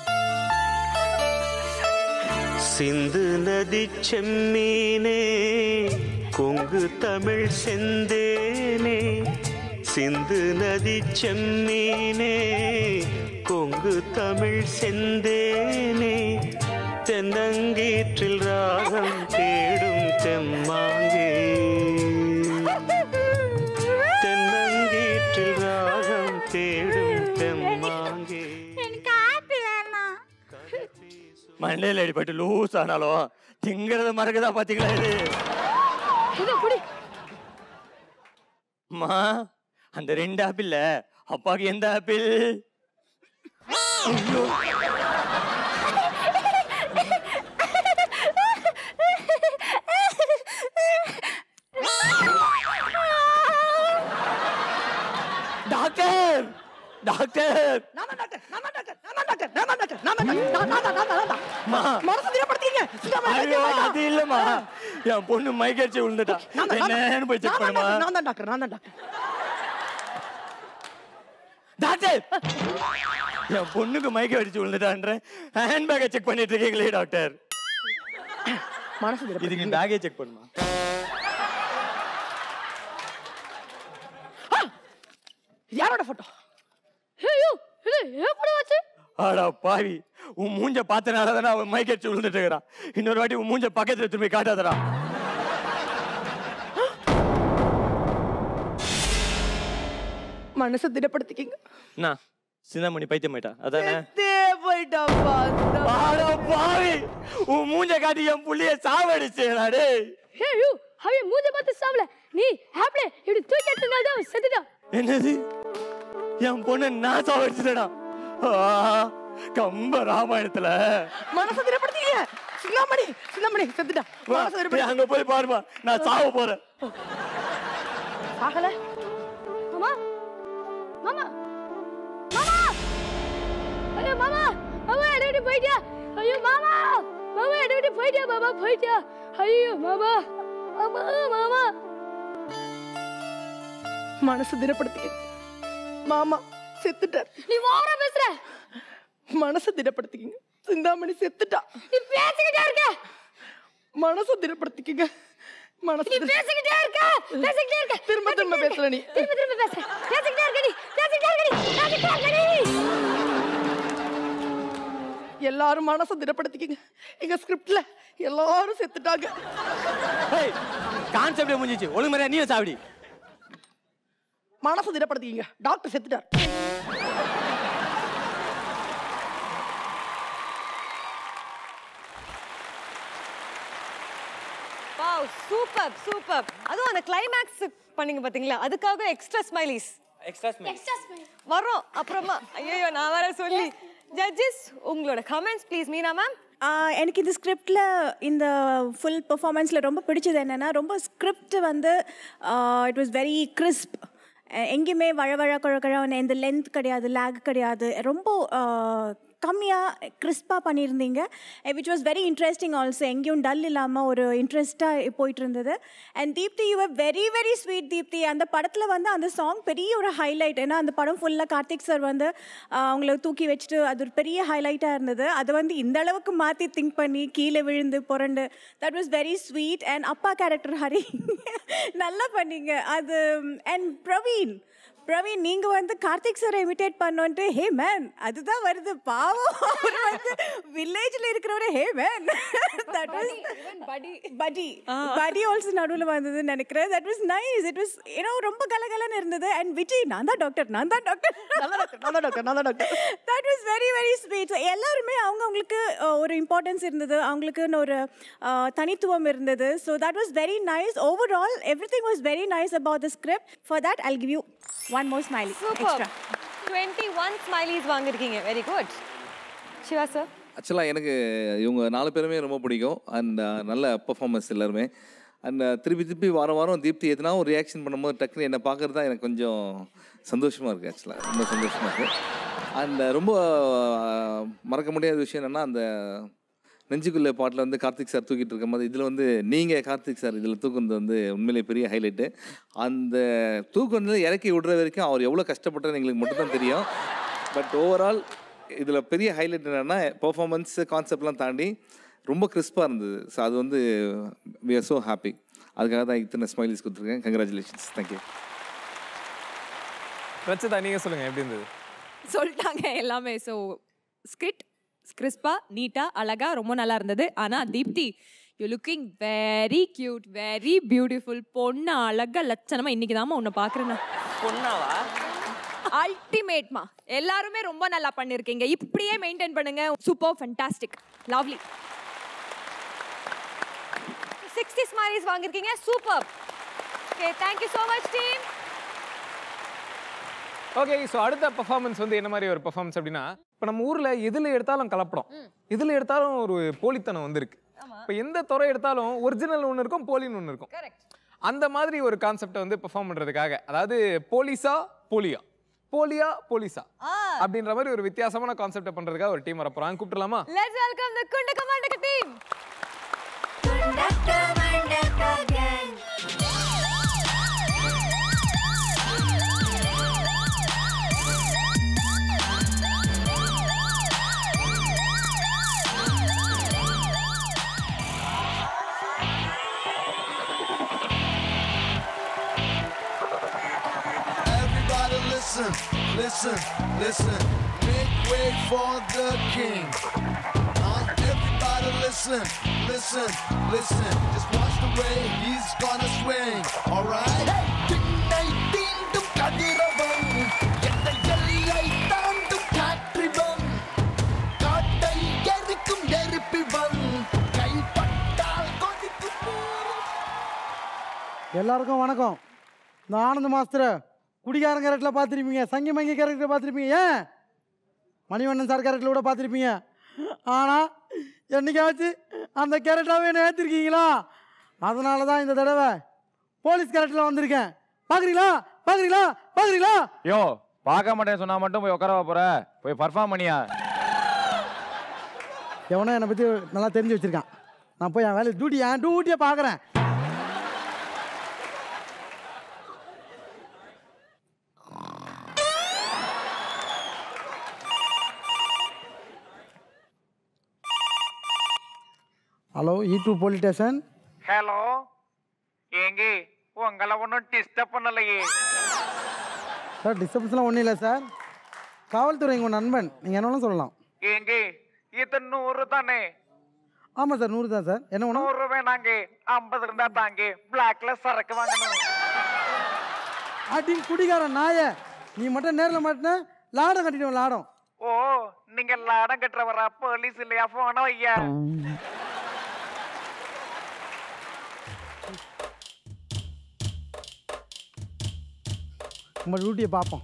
சிந்து நதி செம்மீனே கொங்கு தமிழ் செந்தேனே சிந்து நதி செம்மீனே கொங்கு தமிழ் செந்தேனே தென்னங்கீற்றில் ராகம் தேடும் தெம்மாங்கே தென்னங்கீற்றில் ராகம் தேடும் தெம்மாங்கே எனக்கு ஆப்பிள் வேணாம் மண்டையில் அடிபட்டு லூஸ் ஆனாலும் திங்கிறத மறக்குதா பாத்தீங்களா இது இதோ குடி அம்மா அந்த ரெண்டு ஆப்பிள்ல அப்பாக்கு எந்த ஆப்பிள் ஐயோ டாக்டர் டாக்டர் அம்மா. மனசு திடப்படுத்தீங்க ஐயோ அது இல்லம்மா என் பொண்ணு மைக்கடிச்சு விழுந்துட்டா என்னன்னு போய் செக் பண்ணுமா நான் தான் டாக்டர் நான் தான் டாக்டர் டாக்டர் என் பொண்ணுக்கு மயக்க அடிச்சு விழுந்துட்டான்ற ஹேண்ட்பேக்கை செக் பண்ணிட்டு இருக்கீங்களே டாக்டர் மனசு இதுக்கு பேக்கே செக் பண்ணுமா யாரோட போட்டோ ஐயோ இது எப்படி வச்சு ஆடா பாவி உன் மூஞ்ச பார்த்தனால தானே அவன் மயக்க அடிச்சு விழுந்துட்டு இருக்கிறான் இன்னொரு வாட்டி உன் மூஞ்ச பக்கத்துல திரும்பி காட்டாதடா மனசை திடப்படுத்திக்கிங்க என்ன சிந்தாமணி பைத்தியம் ஆயிட்டா அதானே தே போயிட்டாப்பா ஆடா பாவி உன் மூஞ்ச காட்டி என் புள்ளைய சாவடிச்சேடா டேய் ஐயோ அவன் மூஞ்ச பார்த்து சாவல நீ ஆப்பிளே இப்படி தூக்கி எடுத்தனால தான் அவன் செத்துட்டான் என்னது என் பொண்ணு நான் சாவடிச்சிட்டடா ஆ, கம்ப ராமாயணத்துல மனசை திடப்படுத்திக்கங்க சின்னாமணி சின்னாமணி செத்துட்டா வா, மனசை நீ திடப்படுத்தி அங்க போய் பாருமா நான் சாவ போறேன் ஆகல மாமா மாமா மாமா ஐயோ மாமா மாமா என்ன விட்டு போயிட்டியா ஐயோ மாமா மாமா என்ன விட்டு போயிட்டியா மாமா போயிட்டியா ஐயோ மாமா மாமா மாமா மனசு திடப்படுத்திக்க மாமா செத்துட்டார் நீ ஓவரா பேசுற மனசை திடப்படுத்திக்கங்க சிந்தாமணி செத்துட்டா நீ பேசிக்கிட்டே இருக்க மனசை திடப்படுத்திக்கங்க மனசு நீ பேசிக்கிட்டே இருக்க பேசிக்கிட்டே இருக்க திரும்ப திரும்ப பேசல நீ திரும்ப திரும்ப பேசுற பேசிக்கிட்டே இருக்க நீ பேசிக்கிட்டே இருக்க நீ பேசிக்கிட்டே இருக்க நீ எல்லாரும் மனசை திடப்படுத்திக்கங்க எங்க ஸ்கிரிப்ட்ல எல்லாரும் செத்துட்டாங்க கான்செப்டே முடிஞ்சிச்சு ஒழுங்கு மாதிரியா நீ சாவடி மனசை திடப்படுத்திக்கங்க டாக்டர் செத்துட்டார் வாவ் சூப்பர் சூப்பர் அதுவும் அந்த கிளைமேக்ஸ் பண்ணீங்க பாத்தீங்களா அதுக்காக எக்ஸ்ட்ரா ஸ்மைலிஸ் எக்ஸ்ட்ரா வரோம் அப்புறமா ஐயோ நான் வேற சொல்லி ஜட்ஜஸ் உங்களோட கமெண்ட்ஸ் ப்ளீஸ் மீனா மேம் ஆஹ் எனக்கு இந்த ஸ்கிரிப்டில் இந்த ஃபுல் பெர்ஃபார்மன்ஸில் ரொம்ப பிடிச்சது என்னென்னா ரொம்ப ஸ்கிரிப்ட் வந்து இட் வாஸ் வெரி கிறிஸ்ப் எங்கேயுமே வழ வழ குழக்கழ இந்த லென்த் கிடையாது லேக் கிடையாது ரொம்ப கம்மியாக கிறிஸ்பாக பண்ணியிருந்தீங்க which was very interesting also எங்கேயும் டல் இல்லாமல் ஒரு இன்ட்ரெஸ்ட்டாக போயிட்டு இருந்தது and Deepthi you very very sweet Deepthi அந்த படத்தில் வந்து அந்த சாங் பெரிய ஒரு ஹைலைட் ஏன்னா அந்த படம் ஃபுல்லாக கார்த்திக் சார் வந்து ஆஹ், அவங்கள தூக்கி வச்சுட்டு அது ஒரு பெரிய ஹைலைட்டாக இருந்தது அதை வந்து இந்த அளவுக்கு மாற்றி திங்க் பண்ணி கீழே விழுந்து புரண்டு that was very sweet and அப்பா கேரக்டர் ஹரி நல்லா பண்ணீங்க அது அண்ட் பிரவீன் பிரவீன் நீங்க வந்து கார்த்திக் சாரை இமிட்டேட் பண்ணோன்ட்டு ஹே மேன் அதுதான் வருது பாவம் அவர் வந்து வில்லேஜ்ல இருக்கிறவரு ஹே மேன் தட் வாஸ் படி படி படி ஆல்சோ நடுவில் வந்ததுன்னு நினைக்கிறேன் that was nice it was ஏன்னா ரொம்ப கலகலன்னு இருந்தது அண்ட் விஜய் நான் தான் டாக்டர் நான் தான் டாக்டர் நான் தான் டாக்டர் நான் தான் doctor that was very very sweet எல்லாருமே அவங்கவுங்களுக்கு ஒரு இம்பார்ட்டன்ஸ் இருந்தது அவங்களுக்குன்னு ஒரு அஹ், தனித்துவம் இருந்தது so that was very nice overall everything was very nice about the script for that I'll give you one more smiley super extra twenty one smileys வாங்கியிருக்கீங்க வெரி குட் சிவா சார் ஆக்சுவலாக எனக்கு இவங்க நாலு பேருமே ரொம்ப பிடிக்கும் அண்ட் நல்ல performance எல்லாருமே அண்ட் திருப்பி திருப்பி வாரம் வாரம் தீப்தி எதுனா ஒரு ரியாக்ஷன் பண்ணும்போது டக்குன்னு என்னை பார்க்குறது தான் எனக்கு கொஞ்சம் சந்தோஷமாக இருக்குது ஆக்சுவலாக ரொம்ப சந்தோஷமாக இருக்குது அண்ட் ரொம்ப அஹ், மறக்க முடியாத விஷயம் என்னென்னா அந்த நெஞ்சுக்குள்ளே பாட்டில் வந்து கார்த்திக் சார் தூக்கிட்டு இருக்கும் போது இதில் வந்து நீங்கள் கார்த்திக் சார் இதில் தூக்குனது வந்து உண்மையிலே பெரிய ஹைலைட்டு அந்த தூக்குனது இறக்கி விடுற வரைக்கும் அவர் எவ்வளோ கஷ்டப்பட்டது எங்களுக்கு மட்டும்தான் தெரியும் பட் ஓவரால் இதில் பெரிய ஹைலைட் என்னென்னா பெர்ஃபார்மன்ஸ் கான்செப்ட்லாம் தாண்டி ரொம்ப கிறிஸ்பாக இருந்தது ஸோ அது வந்து வி ஆர் ஸோ ஹாப்பி அதுக்காக தான் இத்தனை ஸ்மைலிஸ் கொடுத்துருக்கேன் கங்க்ராச்சுலேஷன்ஸ் தேங்க்யூ ரச்சிதா நீங்கள் சொல்லுங்கள் எப்படி இருந்தது சொல்லிட்டாங்க எல்லாமே ஸோ ஸ்கிரிப்ட் கிறிஸ்பா நீட்டா அழகா ரொம்ப நல்லா இருந்தது ஆனா Deepthi you looking very cute very beautiful பொண்ணு அழகா லட்சணமா இன்னைக்கு தாமா உன்னை பாக்குறேன் பொண்ணாவா அல்டிமேட்மா எல்லாருமே ரொம்ப நல்லா பண்ணிருக்கீங்க இப்படியே மெயின்டைன் பண்ணுங்க super fantastic lovely sixty smileys வாங்கியிருக்கீங்க super okay thank you so much team okay so அடுத்த பெர்ஃபார்மன்ஸ் வந்து என்ன மாதிரி ஒரு பெர்ஃபார்மன்ஸ் அப்படின்னா இப்போ நம்ம ஊரில் எதில் எடுத்தாலும் கலப்படம் எதில் எடுத்தாலும் ஒரு போலித்தனம் வந்திருக்கு இப்போ எந்த துறை எடுத்தாலும் ஒரிஜினல் ஒன்று இருக்கும் போலின்னு ஒன்று இருக்கும் அந்த மாதிரி ஒரு கான்செப்டை வந்து பெர்ஃபார்ம் பண்ணுறதுக்காக அதாவது போலீஸா போலியா போலியா போலீஸா அப்படின்ற மாதிரி ஒரு வித்தியாசமான கான்செப்டை பண்ணுறதுக்காக ஒரு டீம் வரப்போறாங்க கூப்பிட்டுலாமா லெட்ஸ் வெல்கம் தி குண்ட கமாண்டக team Everybody listen, listen, listen. Make way for the king. Uh, everybody listen, listen, listen. Just watch the way he's gonna swing. Alright? திண்ணை தீண்டும் கதிரவன், எந்த எல்லை தாண்டும் காற்றிவன், காட்டை எரிக்கும் நெருப்பிவன், கைப்பட்டால் கொதிக்கும் எல்லாருக்கும் வணக்கம் இந்த ஆனந்த மாஸ்டரை குடிகாரன் கேரக்டரில் பார்த்துருப்பீங்க சங்கி மங்கி கேரக்டர் பார்த்துருப்பீங்க ஏன் மணிவண்ணன் சார் கேரக்டரில் கூட பார்த்துருப்பீங்க ஆனால் என்னைக்காச்சும் அந்த கேரக்டராகவே என்ன ஏற்றிருக்கீங்களா அதனால தான் இந்த தடவை போலீஸ் கேரக்டரில் வந்திருக்கேன் பார்க்குறீங்களா பார்க்குறீங்களா பார்க்குறீங்களா யோ பார்க்க மாட்டேன்னு சொன்னா மட்டும் போய் உட்காரவா போற போய் பர்ஃபார்ம் பண்ணியா எவனோ என்னை பற்றி நல்லா தெரிஞ்சு வச்சுருக்கான் நான் போய் என் வேலையை டியூட்டி என் டியூட்டியை பார்க்குறேன் hello E two police station hello ஏங்க உங்களை ஒன்றும் டிஸ்டர்ப் பண்ணலையே சார் டிஸ்டர்பன்ஸ்லாம் ஒன்றும் இல்லை சார் காவல்துறை உங்கள் நண்பன் நீங்கள் என்னன்னு சொல்லலாம் ஏங்க இது நூறு தானே ஆமாம் சார் நூறு தான் சார் என்ன ஒன்று நூறு வேணாங்க ஐம்பது இருந்தா தாங்க பிளாக்ல சரக்கு வாங்கணும் அடி குடிகாரன் நாய நீ மட்டும் நேரில் மாட்டின லாடம் கட்டிடுவோம் லாடம் ஓ நீங்க லாடம் கட்டுறவரா போலீஸ் இல்லையா போனோம் ஐயா நம்ம டியூட்டியை பார்ப்போம்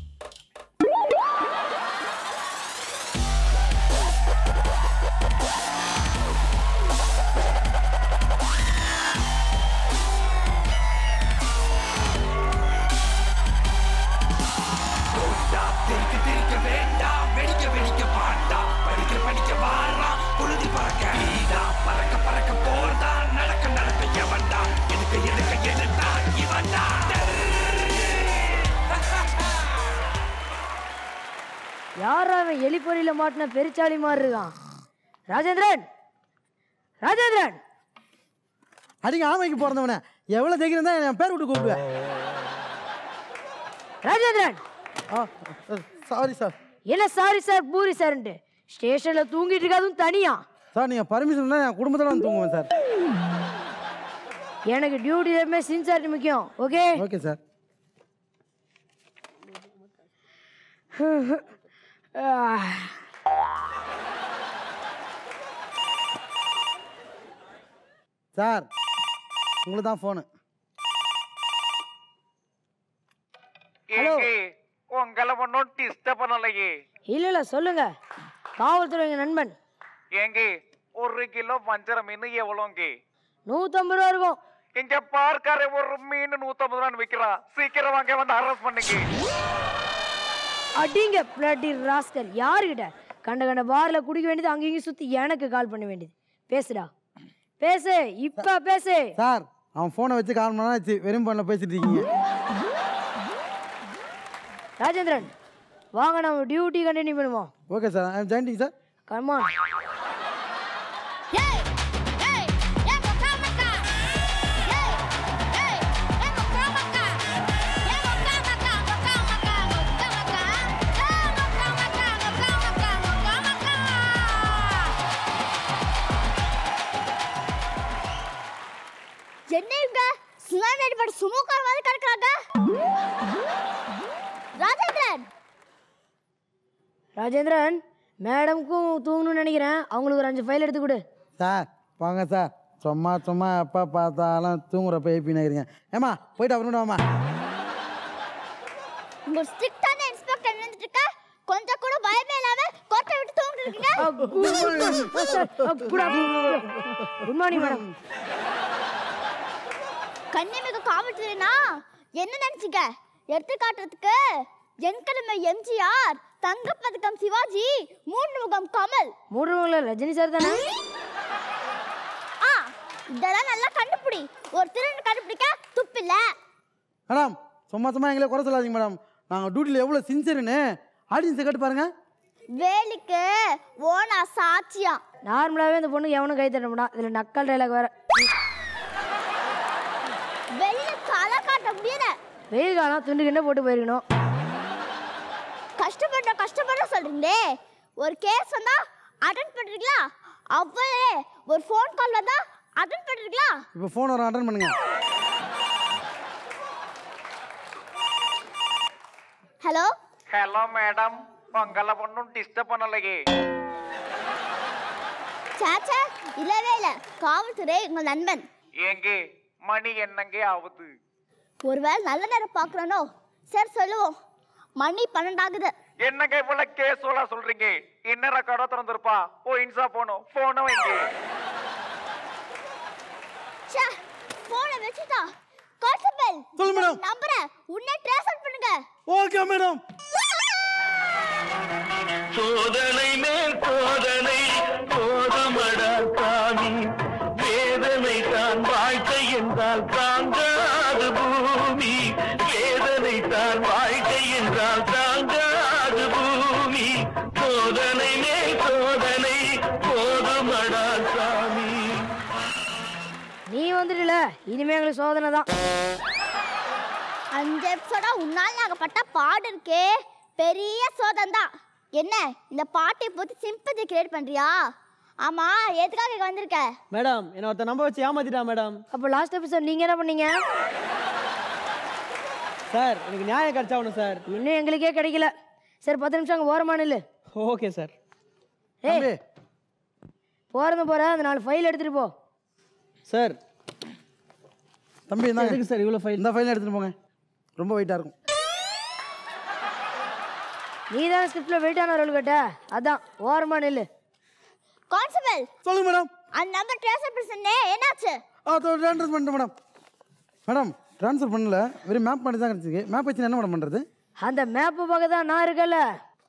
திரிக்க திரிக்க வேண்டாம் வெடிக்க வெடிக்க வேண்டாம் படிக்க படிக்க வாரான் புழுதி பறக்க வீடா பறக்க பறக்க போறதா நடக்க நடக்க எவன்டா எடுக்க எடுக்க எதிர்த்தா இவன்டா யார் அவன் எலிப்பொறியில மாட்டின பெருச்சாளி மாதிரி இருக்கான் ராஜேந்திரன் ராஜேந்திரன் அடிங்க ஆமைக்கு பிறந்தவனே எவ்வளோ தைரியம் தான் என் பேர் விட்டு கூப்பிடுவேன் ராஜேந்திரன் சாரி சார் என்ன சாரி சார் பூரி சார்ன்ட்டு ஸ்டேஷன்ல தூங்கிட்டு இருக்காதும் தனியா சார் நீங்கள் பர்மிஷன் தான் என் குடும்பத்தோட வந்து தூங்குவேன் சார் எனக்கு டியூட்டி எப்பவுமே சின்சாரிட்டி முக்கியம் ஓகே ஓகே சார் சார் உங்களுக்கு தான் ஃபோனு ஏங்க உங்களை ஒன்றும் டிஸ்டர்ப் பண்ணலையே இல்ல இல்ல சொல்லுங்க காவல்துறை எங்க நண்பன் ஏங்க ஒரு கிலோ வஞ்சர மீன் எவ்வளோங்க நூத்தம்பது ரூபா இருக்கும் இங்க பார்க்கார ஒரு மீன் நூத்தம்பது ரூபான்னு விக்கிறான் சீக்கிரம் வாங்க வந்து அரெஸ்ட் பண்ணுங்க அடிங்க பிளட்டி ராஸ்கல் யாருகிட்ட கண்ட கண்ட பார்ல குடிக்க வேண்டியது அங்கேயும் இங்கேயும் சுத்தி எனக்கு கால் பண்ண வேண்டியது பேசுடா பேசு இப்ப பேசு சார் அவன் ஃபோனை வச்சு கால் மணி நேரம் ஆச்சு வெறும் ஃபோனில் பேசிட்டு இருக்கீங்க ராஜேந்திரன் வாங்க நம்ம டியூட்டி கண்டினியூ பண்ணுவோம் okay sir I joining sir come on என்ன இவங்க சுனாமி அடிப்படை சுமூக்கார மாதிரி கிடக்குறாங்க ராஜேந்திரன் ராஜேந்திரன் மேடம்க்கும் தூங்கணும்னு நினைக்கிறேன் அவங்களுக்கு ஒரு அஞ்சு ஃபைல் எடுத்து கொடு சார் வாங்க சார் சும்மா சும்மா எப்போ பார்த்தாலும் தூங்குறப்ப ஏப்பி நினைக்கிறீங்க ஏமா போயிட்டு அப்புறம் வாமா உங்க ஸ்ட்ரிக்டான இன்ஸ்பெக்டர் நின்னுட்டு இருக்க கொஞ்சம் கூட பயமே இல்லாம கோட்டை விட்டு தூங்கிட்டு இருக்கீங்க குட் மார்னிங் மேடம் கன்னிமிகு காவல்துறைனா என்ன நினைச்சீங்க எடுத்து காட்டுறதுக்கு என்கடமை எம்ஜிஆர் தங்கப்பதக்கம் சிவாஜி மூன்று முகம் கமல் மூன்று முகல ரஜினி சார் தானே ஆ இதெல்லாம் நல்லா கண்டுபிடி ஒரு திருடன் கண்டுபிடிக்க துப்பில்ல மேடம் சும்மா சும்மா எங்களை குறை சொல்லாதீங்க மேடம் நாங்கள் டியூட்டியில் எவ்வளோ சின்சியர்னு ஆடியன்ஸை கேட்டு பாருங்க வேலிக்கு ஓனா சாட்சியா நார்மலாவே இந்த பொண்ணு எவனும் கை தட்ட மாட்டான் இதுல நக்கல் டைலாக் வேற வெளியில தலை காட்ட முடியல வெயில் காலம் துண்டு கிண்ட போட்டு போயிருக்கணும் கஷ்டப்படுற கஷ்டப்படுற சொல்றீங்களே ஒரு கேஸ் வந்தா அட்டன் பண்றீங்களா அவ்வளே ஒரு ஃபோன் கால் வந்தா அட்டன் பண்றீங்களா இப்போ ஃபோன் வர அட்டன் பண்ணுங்க ஹலோ ஹலோ மேடம் உங்களை ஒன்றும் டிஸ்டர்ப் பண்ணலையே சாச்சா இல்லவே இல்ல காவல்துறை உங்கள் நண்பன் ஏங்க மணி என்னங்க ஆகுது ஒருவேளை நல்ல நேரம் பார்க்கறனோ சரி சொல்லுவோம் மணி பன்னெண்டாகுது என்னங்க இவ்வளவு கேஸோட சொல்றீங்க இன்னர கடை திறந்திருப்பா ஓ இன்சா போனோம் போன வைங்க ச்சே போனை வச்சுட்டா கான்ஸ்டபிள் சொல்லு மேடம். நம்பரை உன்னை ட்ரேஸ் அவுட் பண்ணுங்க ஓகே மேடம் சோதனை மேல் சோதனை போதுமடா சாமி வேதனை தான் வாழ்க்கை என்றால் தாங்காது பூமி வேதனை தான் வாழ்க்கை என்றால் தாங்காது பூமி சோதனை மேல் சோதனை போதுமடா சாமி நீ வந்துட்டுல இனிமே எங்களுக்கு சோதனை தான் அஞ்சு எபிசோடா உன்னால் நாங்கள் பட்ட பாடு இருக்கே பெரிய சோதனை தான் என்ன இந்த பாட்டை பற்றி சிம்பதி கிரியேட் பண்றியா ஆமா எதுக்காக இங்க வந்திருக்க மேடம் என்ன ஒருத்த நம்ப வச்சு ஏமாத்திட்டான் மேடம் அப்போ லாஸ்ட் எபிசோட் நீங்க என்ன பண்ணீங்க சார் எனக்கு நியாயம் கிடைச்சா ஒன்று சார் இன்னும் எங்களுக்கே கிடைக்கல சரி பத்து நிமிஷம் அங்கே ஓரமான இல்லை ஓகே சார் ஏய் போறது போற அந்த நாலு ஃபைல் எடுத்துட்டு போ சார் தம்பி இந்தாங்க எதுக்கு சார் இவ்வளோ ஃபைல் இந்த ஃபைல் எடுத்துட்டு போங்க ரொம்ப வெயிட்டாக இருக்கும் நீ தானே ஸ்கிரிப்ட்ல வெயிட்டான ரோல் கேட்ட அதான் ஓரமா நில்லு கான்ஸ்டபிள் சொல்லுங்க மேடம் அந்த நம்பர் ட்ரேஸ் அவுட் பண்ணே என்னாச்சு ஆ ட்ரான்ஸ்ஃபர் பண்ணிட்டேன் மேடம் மேடம் ட்ரான்ஸ்ஃபர் பண்ணல வெறும் மேப் பண்ணி தான் கிடச்சிருக்கு மேப் வச்சு நான் என்ன மேடம் பண்ணுறது அந்த மேப்பு பார்க்க தான் நான் இருக்கல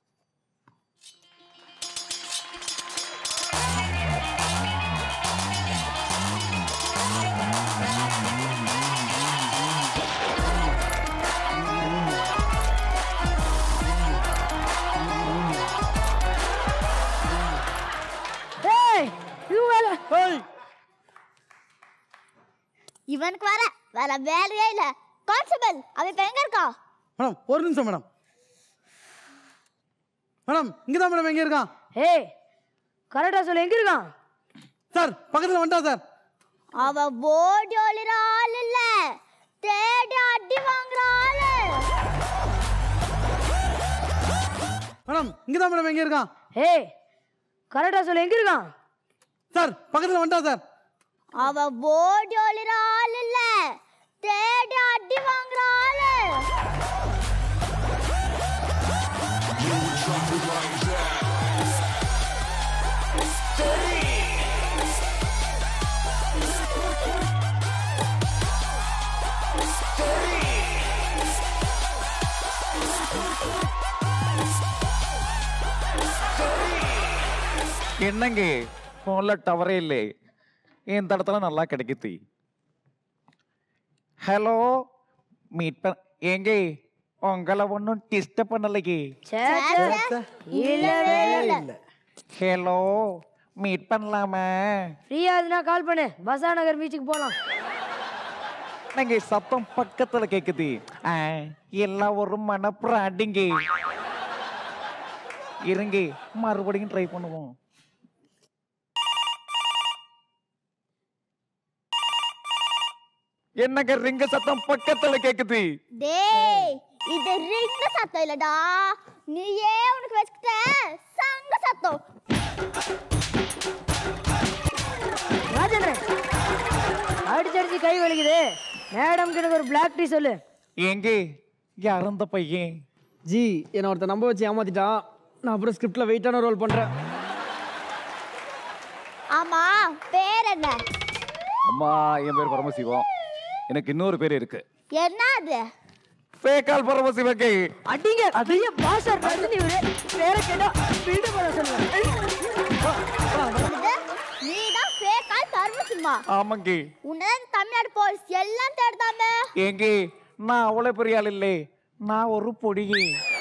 ஏய் இது வேலை இவனுக்கு வர வேற வேலையே இல்ல கான்ஸ்டபிள் அவன் இப்ப எங்க இருக்கா மேடம் ஒரு நிமிஷம் மேடம் மேடம் இங்கே தான் மேடம் எங்கே இருக்கான் ஏய் கரெக்டாக சொல்லு எங்கே இருக்கான் சார் பக்கத்தில் வந்துட்டான் சார் அவ ஓடி ஒளிர ஆள் இல்ல தேடி அடி வாங்குற ஆளு மேடம் இங்கே தான் மேடம் எங்கே இருக்கான் ஏய் கரெக்டாக சொல்லு எங்கே இருக்கான் சார் பக்கத்தில் வந்துட்டான் சார் அவ ஓடி ஒளிர ஆள் இல்ல தேடி அடி வாங்குற ஆளு என்னங்க ஃபோன்ல டவரே இல்லை இந்த இடத்துல நல்லா கிடைக்குது ஹலோ மீட் பண்ண ஏங்க உங்களை ஒன்றும் டிஸ்டர்ப் பண்ணலைக்கு இல்லவே இல்லை ஹலோ மீட் பண்ணலாமா ஃப்ரீயா இருந்தா கால் பண்ணு பசா நகர் பீச்சுக்கு போகலாம் நீங்க சத்தம் பக்கத்துல கேக்குது ஆ, எல்லாம் ஒரு மனப்பிராண்டிங்க இருங்க மறுபடியும் ட்ரை பண்ணுவோம் என்னங்க ரிங்க சத்தம் பக்கத்துல கேக்குது டேய் இது ரிங்க சத்தம் இல்லடா நீயே உனக்கு வச்சுக்கிட்ட சங்க சத்தம் ராஜேந்திரன் அடிச்சு அடிச்சு கை வலிக்குது மேடம் கிட்ட ஒரு பிளாக் டீ சொல்லு எங்க யார் அந்த பையன் ஜி என்னை ஒருத்தன் நம்ப வச்சு ஏமாத்திட்டான் நான் அப்புறம் ஸ்கிரிப்டில் வெயிட்டான ரோல் பண்ணுறேன் ஆமா பேர் என்ன அம்மா என் பேர் பரமசிவம் எனக்கு இன்னொரு பேர் இருக்கு என்ன அது பேக்கால் பரமசிவக்கை அடிங்க பெரிய பாசர் ரஜினி இவரு வேற கேட்டா வீடு போட சொல்லுவேன் நீ தான் ஃபேக்கா தர்மசிம்மா ஆமாங்க உன்னதான் தமிழ்நாடு போலீஸ் எல்லாம் தேடுதாமே ஏங்க நான் அவ்வளவு பெரிய ஆள் இல்லை நான் ஒரு பொடியே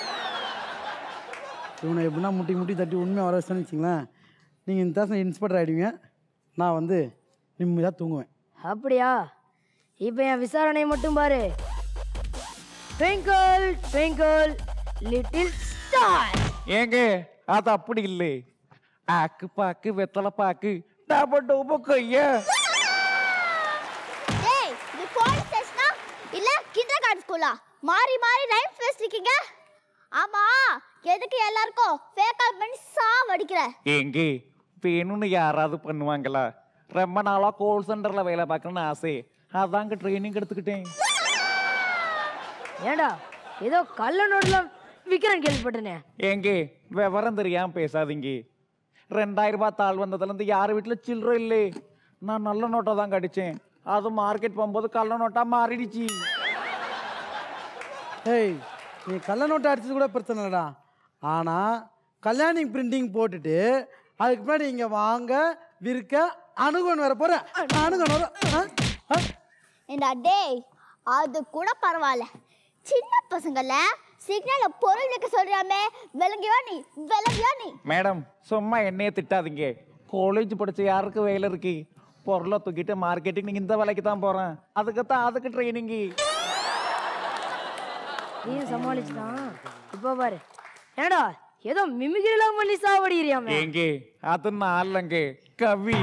இவனை எப்படின்னா முட்டி முட்டி தட்டி உண்மையாக வர வச்சுன்னு வச்சுங்களேன் நீங்கள் இந்த தேசம் இன்ஸ்பெக்டர் ஆகிடுவீங்க நான் வந்து நிம்மதியாக தூங்குவேன் அப்படியா இப்போ என் விசாரணை மட்டும் பாரு ட்விங்கிள் ட்விங்கிள் லிட்டில் ஸ்டார் ஏங்க அது அப்படி இல்லை ஆக்கு பாக்கு வெத்தலை பாக்கு டப டூப கைய டேய் இது போலீஸ் ஸ்டேஷனா இல்ல கிண்டர் கார்டன் ஸ்கூலா மாறி மாறி ரைம்ஸ் பேசிருக்கீங்க ஆமா எதுக்கு எல்லாருக்கும் ஃபேக் கால் பண்ணி சாவடிக்கிற ஏங்க வேணும்னு யாராவது பண்ணுவாங்களா ரொம்ப நாளா கோல் சென்டர்ல வேலை பார்க்கணும்னு ஆசை அதாங்க ட்ரைனிங் எடுத்துக்கிட்டேன் ஏண்டா ஏதோ கள்ள நோட்டுல விக்கிறேன் கேள்விப்பட்டேனே ஏங்க விவரம் தெரியாம பேசாதீங்க ரெண்டாயிரம் ரூபாய் தாள் வந்ததுலேருந்து யார் வீட்டில் சில்லற இல்லை நான் நல்ல நோட்டை தான் கடிச்சேன் அது மார்க்கெட் போகும்போது கள்ள நோட்டா மாறிடுச்சு ஏய் நீ கள்ள நோட்டை அடிச்சது கூட பிரச்சனை இல்லைடா ஆனால் கல்யாணி பிரிண்டிங் போட்டுட்டு அதுக்கு முன்னாடி இங்கே வாங்க விற்க அணுகன் வர போகிறேன் அணுகன் வர ஆ? ஆ? ஏண்டா டேய் அது கூட பரவாயில்ல சின்ன பசங்கள சிக்னல்ல பொருள் வைக்க சொல்றாமே விளங்கியோ நீ விளங்கியோ நீ மேடம் சும்மா என்னையே திட்டாதீங்க காலேஜ் படிச்ச யாருக்கு வேலை இருக்கு பொருளை தூக்கிட்டு மார்க்கெட்டிங் இந்த வேலைக்கு தான் போறேன் அதுக்கு தான் அதுக்கு ட்ரைனிங்கு நீயும் சமாளிச்சுதான் இப்போ பாரு ஏண்டா ஏதோ மிமிகிரிலாம் பண்ணி சாவடிக்கிறியாமே ஏங்க அது நான் இல்லைங்க கவி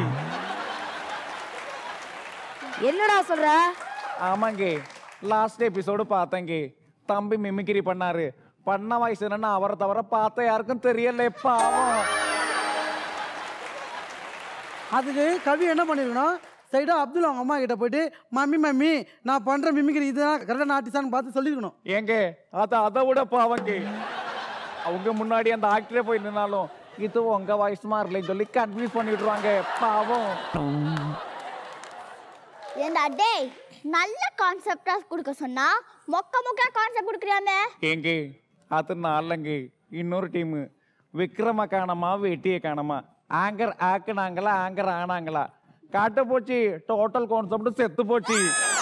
என்னடா சொல்ற ஆமாங்க லாஸ்ட் எபிசோடு பார்த்தேங்க தம்பி மிமிக்ரி பண்ணாரு பண்ண வயசு என்னன்னு அவரை தவிர பார்த்த யாருக்கும் தெரியல பாவம் அதுக்கு கவி என்ன பண்ணிருக்கணும் சைடாக அப்துல் அவங்க அம்மா கிட்ட போயிட்டு மம்மி மம்மி நான் பண்ணுற மிமிக்ரி இதுதான் கரெக்டாக ஆர்டிஸ்டான்னு பார்த்து சொல்லியிருக்கணும் ஏங்க அது அதை விட பாவங்க அவங்க முன்னாடி அந்த ஆக்டரே போய் நின்னாலும் இது உங்க வாய்ஸ் மாறலைன்னு சொல்லி கன்ஃபியூஸ் பண்ணிடுவாங்க பாவம் ஏண்டா டேய் நல்ல கான்செப்டா கொடுக்க சொன்னா மொக்க மொக்க கான்செப்ட் கொடுக்குறியாமே ஏங்க அது நாளைங்க இன்னொரு டீமு விக்ரம காணமா வெட்டியை காணமா ஆங்கர் ஆக்குனாங்களா ஆங்கர் ஆனாங்களா காட்ட போச்சு டோட்டல் கான்செப்ட் செத்து போச்சு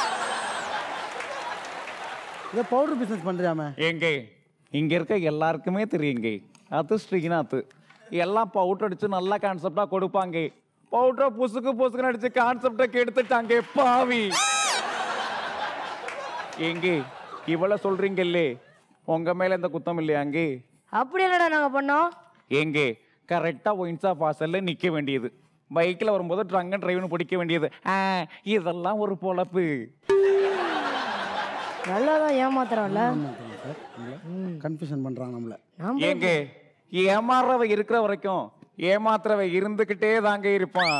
இதை பவுடர் பிஸ்னஸ் பண்ணுறியாமே ஏங்க இங்க இருக்க எல்லாருக்குமே தெரியுங்க அது ஸ்ரீநாத் எல்லாம் பவுடர் அடிச்சு நல்ல கான்செப்டா கொடுப்பாங்க பவுடரை புசுக்கு புசுக்குன்னு அடிச்சு கான்செப்டை கெடுத்துட்டாங்க பாவி ஏங்க இவ்வளவு சொல்றீங்கல்லே உங்க மேல எந்த குத்தம் இல்லையாங்கே அப்படி என்னடா நாங்க பண்ணோம் எங்கே கரெக்டாக ஒயின்ஸா வாசல்ல நிக்க வேண்டியது பைக்கில் வரும்போது ட்ரங்க் அண்ட் டிரைவ்னு பிடிக்க வேண்டியது ஆ, இதெல்லாம் ஒரு பொழப்பு நல்லாதான் ஏமாத்துறான்ல கன்ஃபியூஷன் பண்ணுறாங்க நம்மள ஏங்க ஏமாறுறவ இருக்கிற வரைக்கும் ஏமாத்துறவ இருந்துகிட்டே தாங்க இருப்பான்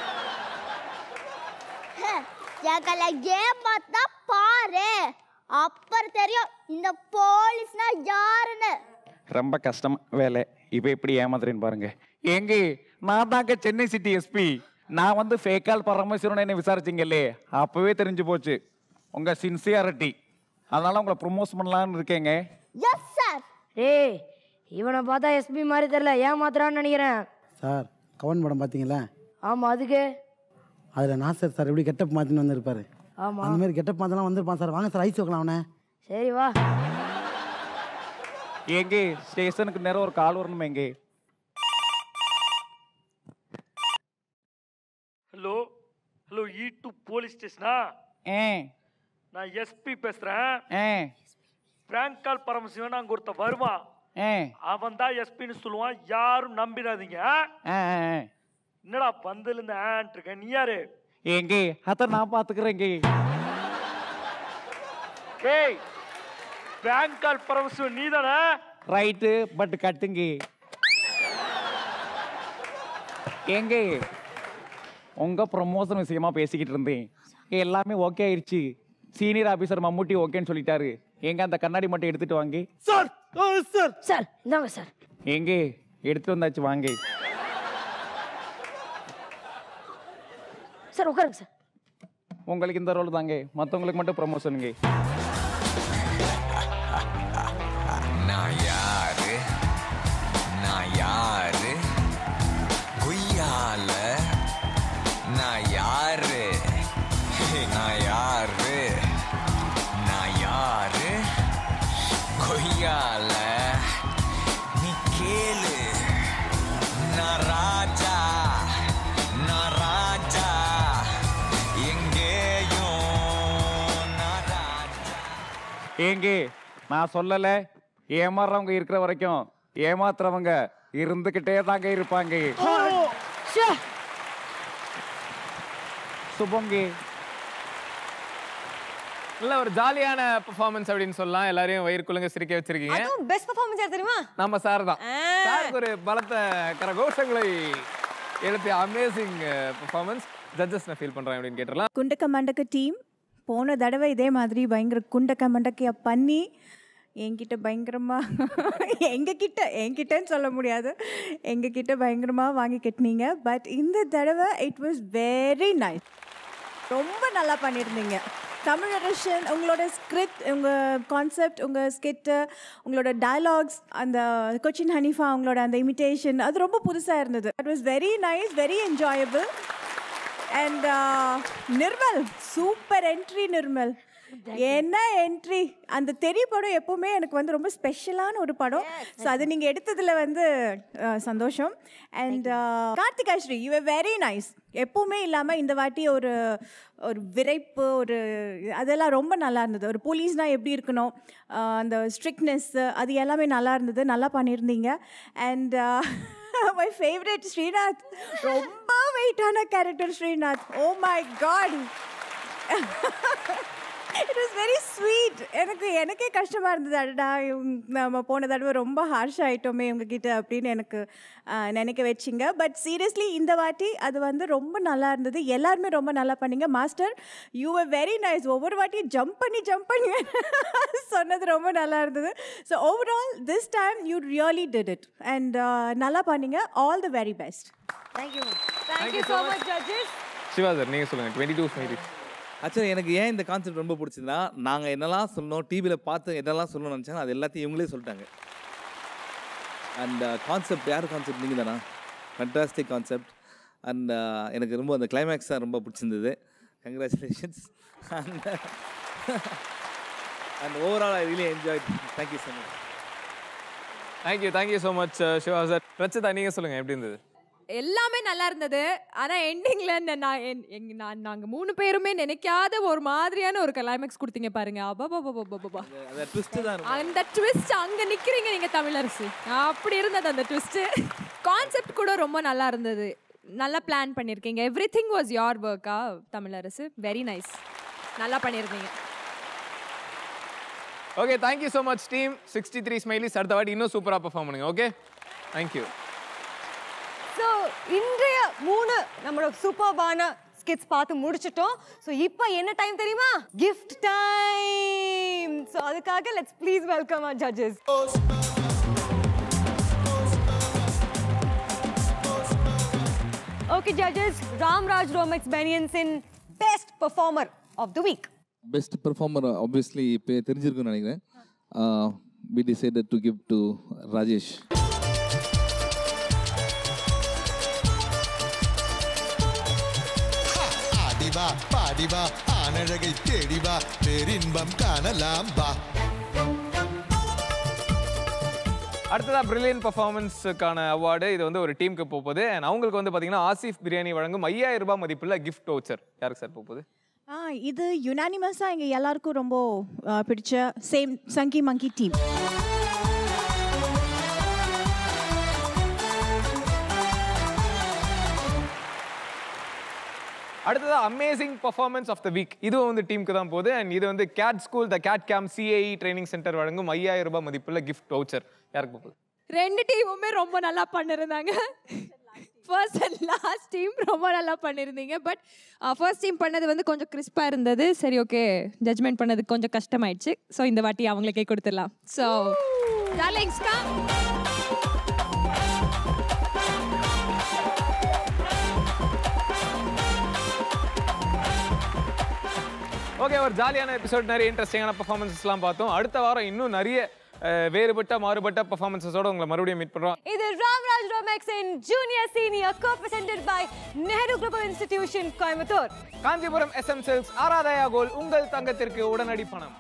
எங்களை ஏமாத்தா பாரு அப்புறம் தெரியும் இந்த போலீஸ்னா யாருன்னு ரொம்ப கஷ்டம் வேலை இப்போ எப்படி ஏமாத்துறேன்னு பாருங்க ஏங்க நான் தாங்க சென்னை சிட்டி எஸ்பி நான் வந்து ஃபேக்கால் பரமேஸ்வரன் என்ன விசாரிச்சிங்கல்லே அப்பவே தெரிஞ்சு போச்சு உங்க சின்சியாரிட்டி அதனால உங்களை ப்ரொமோஸ் பண்ணலாம்னு இருக்கேங்க எஸ் சார் ஏய் இவனை பார்த்தா எஸ்பி மாதிரி தெரியல ஏமாத்துறான்னு நினைக்கிறேன் சார் கவன் படம் பார்த்தீங்களா ஆமா அதுக்கு அதில் நாசர் சார் எப்படி கெட்டப் மாற்றின்னு வந்திருப்பாரு ஆமா அந்த மாதிரி கெட்டப் மாற்றலாம் வந்திருப்பான் சார் வாங்க சார் ஐஸ் வைக்கலாம் அவனை சரி வா ஏங்க ஸ்டேஷனுக்கு நேரம் ஒரு கால் வரணுமே எங்க hello hello E two police ஸ்டேஷனா ஏ நான் எஸ்பி பேசுறேன் ஏ பிராங்க் கால் பரமசிவன் அங்க ஒருத்தன் வருவான் ஏ அவன் தான் எஸ்பின்னு சொல்லுவான் யாரும் நம்பிடாதீங்க ஆ? ஆ, ஆ, ஆ. என்னடா பந்துல இருந்து ஆன்ட் இருக்க நீ யாரு ஏங்க அத நான் பாத்துக்கிறேங்க ஏய் பிராங்க் கால் பரமசிவன் நீ தானே ரைட்டு பட் கட்டுங்க ஏங்க உங்க ப்ரமோஷன் விஷயமா பேசிக்கிட்டு இருந்தேன் எல்லாமே ஓகே ஆயிடுச்சு சீனியர் ஆபீசர் மம்முட்டி ஓகேன்னு சொல்லிட்டாரு எங்க அந்த கண்ணாடி மட்டும் எடுத்துட்டு வாங்க சார் சார் சார் இந்தாங்க சார் எங்க எடுத்துட்டு வந்தாச்சு வாங்க சார் உட்காருங்க சார் உங்களுக்கு இந்த ரோல் தாங்க மற்றவங்களுக்கு மட்டும் ப்ரமோஷனுங்க நான் யாரு நான் யாரு குய்யால நான் யாரு ஹே, நான் யாரு நான் யாரு கொய்யால நீ கேளு நான் ராஜா நான் ராஜா எங்கேயும் நான் ராஜா ஏங்க நான் சொல்லல ஏமாறுறவங்க இருக்கிற வரைக்கும் ஏமாத்துறவங்க இருந்துகிட்டே தாங்க இருப்பாங்க சுபங்க நல்ல ஒரு ஜாலியான பெர்ஃபார்மன்ஸ் அப்படின்னு சொல்லலாம் எல்லாரையும் வயிறு குலுங்க சிரிக்க வச்சிருக்கீங்க அதுவும் பெஸ்ட் பெர்ஃபார்மன்ஸ் யார் தெரியுமா நம்ம சார் தான் சாருக்கு ஒரு பலத்த கரகோஷங்களை எழுப்பிய அமேசிங் பெர்ஃபார்மன்ஸ் ஜட்ஜஸ் நான் ஃபீல் பண்றேன் அப்படின்னு கேட்டுடலாம் குண்டக்க மண்டக்க டீம் போன தடவை இதே மாதிரி பயங்கர குண்டக்க மண்டக்கைய பண்ணி என்கிட்ட பயங்கரமாக எங்ககிட்ட என்கிட்டன்னு சொல்ல முடியாது எங்ககிட்ட பயங்கரமாக வாங்கி கட்டினீங்க பட் இந்த தடவை இட் வாஸ் வெரி நைஸ் ரொம்ப நல்லா பண்ணியிருந்தீங்க தமிழரசன் உங்களோட ஸ்கிரிப்ட் உங்கள் கான்செப்ட் உங்கள் ஸ்கிட்டு உங்களோட டயலாக்ஸ் அந்த கொச்சின் ஹனிஃபா உங்களோட அந்த இமிட்டேஷன் அது ரொம்ப புதுசாக இருந்தது it was very nice very enjoyable and Nirmal super entry Nirmal என்ன என்ட்ரி அந்த தெரிய படம் எப்பவுமே எனக்கு வந்து ரொம்ப ஸ்பெஷலான ஒரு படம் ஸோ அது நீங்கள் எடுத்ததில் வந்து அஹ், சந்தோஷம் and Karthika Sri you very nice எப்பவுமே இல்லாமல் இந்த வாட்டி ஒரு ஒரு விரைப்பு ஒரு அதெல்லாம் ரொம்ப நல்லா இருந்தது ஒரு போலீஸ்னால் எப்படி இருக்கணும் அஹ், அந்த ஸ்ட்ரிக்ட்னஸ் அது எல்லாமே நல்லா இருந்தது நல்லா பண்ணியிருந்தீங்க அண்ட் மை ஃபேவரட் ஸ்ரீநாத் ரொம்ப வெயிட்டான character Srinath oh my God it was very sweet எனக்கு எனக்கே கஷ்டமாக இருந்தது அடடா இவங்க நம்ம போன தடவை ரொம்ப ஹார்ஷ் ஆகிட்டோமே இவங்ககிட்ட அப்படின்னு எனக்கு ஆஹ், நினைக்க வச்சிங்க பட் சீரியஸ்லி இந்த வாட்டி அது வந்து ரொம்ப நல்லா இருந்தது எல்லாருமே ரொம்ப நல்லா பண்ணீங்க master you were very nice ஒவ்வொரு வாட்டியும் ஜம்ப் பண்ணி ஜம்ப் பண்ணி சொன்னது ரொம்ப நல்லா இருந்தது so overall this time you really did it and நல்லா பண்ணீங்க all the very best thank you thank you so much judges Siva sir நீங்க சொல்லுங்க டுவெண்ட்டி டூ ஸ்மைலி ஆக்சுவலி எனக்கு ஏன் இந்த கான்செப்ட் ரொம்ப பிடிச்சதுன்னா நாங்கள் என்னெல்லாம் சொன்னோம் டிவியில் பார்த்து என்னெல்லாம் சொல்லணும்னு நினச்சாங்க அது எல்லாத்தையும் இவங்களே சொல்லிட்டாங்க அண்ட் கான்செப்ட் யார் கான்செப்ட் நீங்கள் தானா ஃபண்டாஸ்டிக் கான்செப்ட் அண்ட் எனக்கு ரொம்ப அந்த கிளைமேக்ஸ் தான் ரொம்ப பிடிச்சிருந்தது congratulations and and overall I really enjoy thank you so much thank you thank you so much Siva sir Rachitha நீங்க சொல்லுங்க எப்படி இருந்தது எல்லாமே நல்லா இருந்தது ஆனா எண்டிங்ல நான் என்- எங்க நான் நாங்க மூணு பேருமே நினைக்காத ஒரு மாதிரியான ஒரு கிளைமேக்ஸ் கொடுத்தீங்க பாருங்க அபாபாபாபாபாபா அந்த ட்விஸ்ட் தான் அந்த ட்விஸ்ட் அங்க நிக்கிறீங்க நீங்க தமிழரசு அப்படி இருந்தது அந்த ட்விஸ்ட் கான்செப்ட் கூட ரொம்ப நல்லா இருந்தது நல்லா பிளான் பண்ணியிருக்கீங்க எவ்ரி திங் வாஸ் யோர் ஒர்க்கா தமிழரசு வெரி நைஸ் நல்லா பண்ணியிருந்தீங்க okay thank you so much team sixty three smileys அடுத்த வாட்டி இன்னும் சூப்பராக பெர்ஃபார்ம் பண்ணுங்க ஓகே தேங்க்யூ ஸோ இன்றைய மூணு நம்மளோட சூப்பர்பான ஸ்கிட்ஸ் பார்த்து முடிச்சிட்டோம் ஸோ இப்போ என்ன டைம் தெரியுமா கிஃப்ட் டைம் ஸோ அதுக்காக let's please welcome our judges okay judges Ramraj ரோமெக்ஸ் பெனியன்ஸின் best performer of the week best performer obviously இப்போ தெரிஞ்சிருக்குன்னு நினைக்கிறேன் we decided to give to Rajesh ஆடிவா பாடிவா ஆனழகை தேடிவா பேரின்பம் காணலாம் வா அடுத்ததா பிரில்லியன் பர்ஃபார்மன்ஸுக்கான அவார்டு இது வந்து ஒரு டீமுக்கு போகுது அண்ட் அவங்களுக்கு வந்து பார்த்தீங்கன்னா ஆசிஃப் பிரியாணி வழங்கும் ஐயாயிரம் ரூபாய் மதிப்புள்ள கிஃப்ட் வவுச்சர் யாருக்கு சார் போகுது ஆ இது யுனானிமஸாக எங்கள் எல்லாருக்கும் ரொம்ப ஆ, பிடிச்ச சேம் சங்கி மங்கி டீம் அடுத்ததா amazing performance of the week இதுவும் வந்து டீமுக்கு தான் போகுது அண்ட் இது வந்து gate school the gate game CAE training centre வழங்கும் ஐயாயிரம் ரூபாய் மதிப்புள்ள கிஃப்ட் வவுச்சர் யாருக்கு போகுது ரெண்டு டீமுமே ரொம்ப நல்லா பண்ணிருந்தாங்க ஃபர்ஸ்ட் அண்ட் லாஸ்ட் டீம் ரொம்ப நல்லா பண்ணியிருந்தீங்க பட் ஃபர்ஸ்ட் டீம் பண்ணது வந்து கொஞ்சம் கிறிஸ்பாக இருந்தது சரி ஓகே ஜட்ஜ்மெண்ட் பண்ணது கொஞ்சம் கஷ்டமாயிடுச்சு ஸோ இந்த வாட்டி அவங்களுக்கே கொடுத்துடலாம் ஸோ டார்லிங்ஸ்க்கா ஓகே ஒரு ஜாலியான எபிசோட் நிறைய இன்ட்ரெஸ்டிங்கான பர்ஃபார்மன்ஸ்லாம் பார்த்தோம் அடுத்த வாரம் இன்னும் நிறைய அஹ், வேறுபட்ட மாறுபட்ட பர்ஃபார்மன்ஸஸோட உங்களை மறுபடியும் மீட் பண்ணுறோம் இது ராம்ராஜ் ரோமெக்ஸ் in junior senior co presented by Nehru group of institution Coimbatore Kanchipuram SM செல்ஸ் ஆராதயா கோல் உங்கள் தங்கத்திற்கு உடனடி பணம்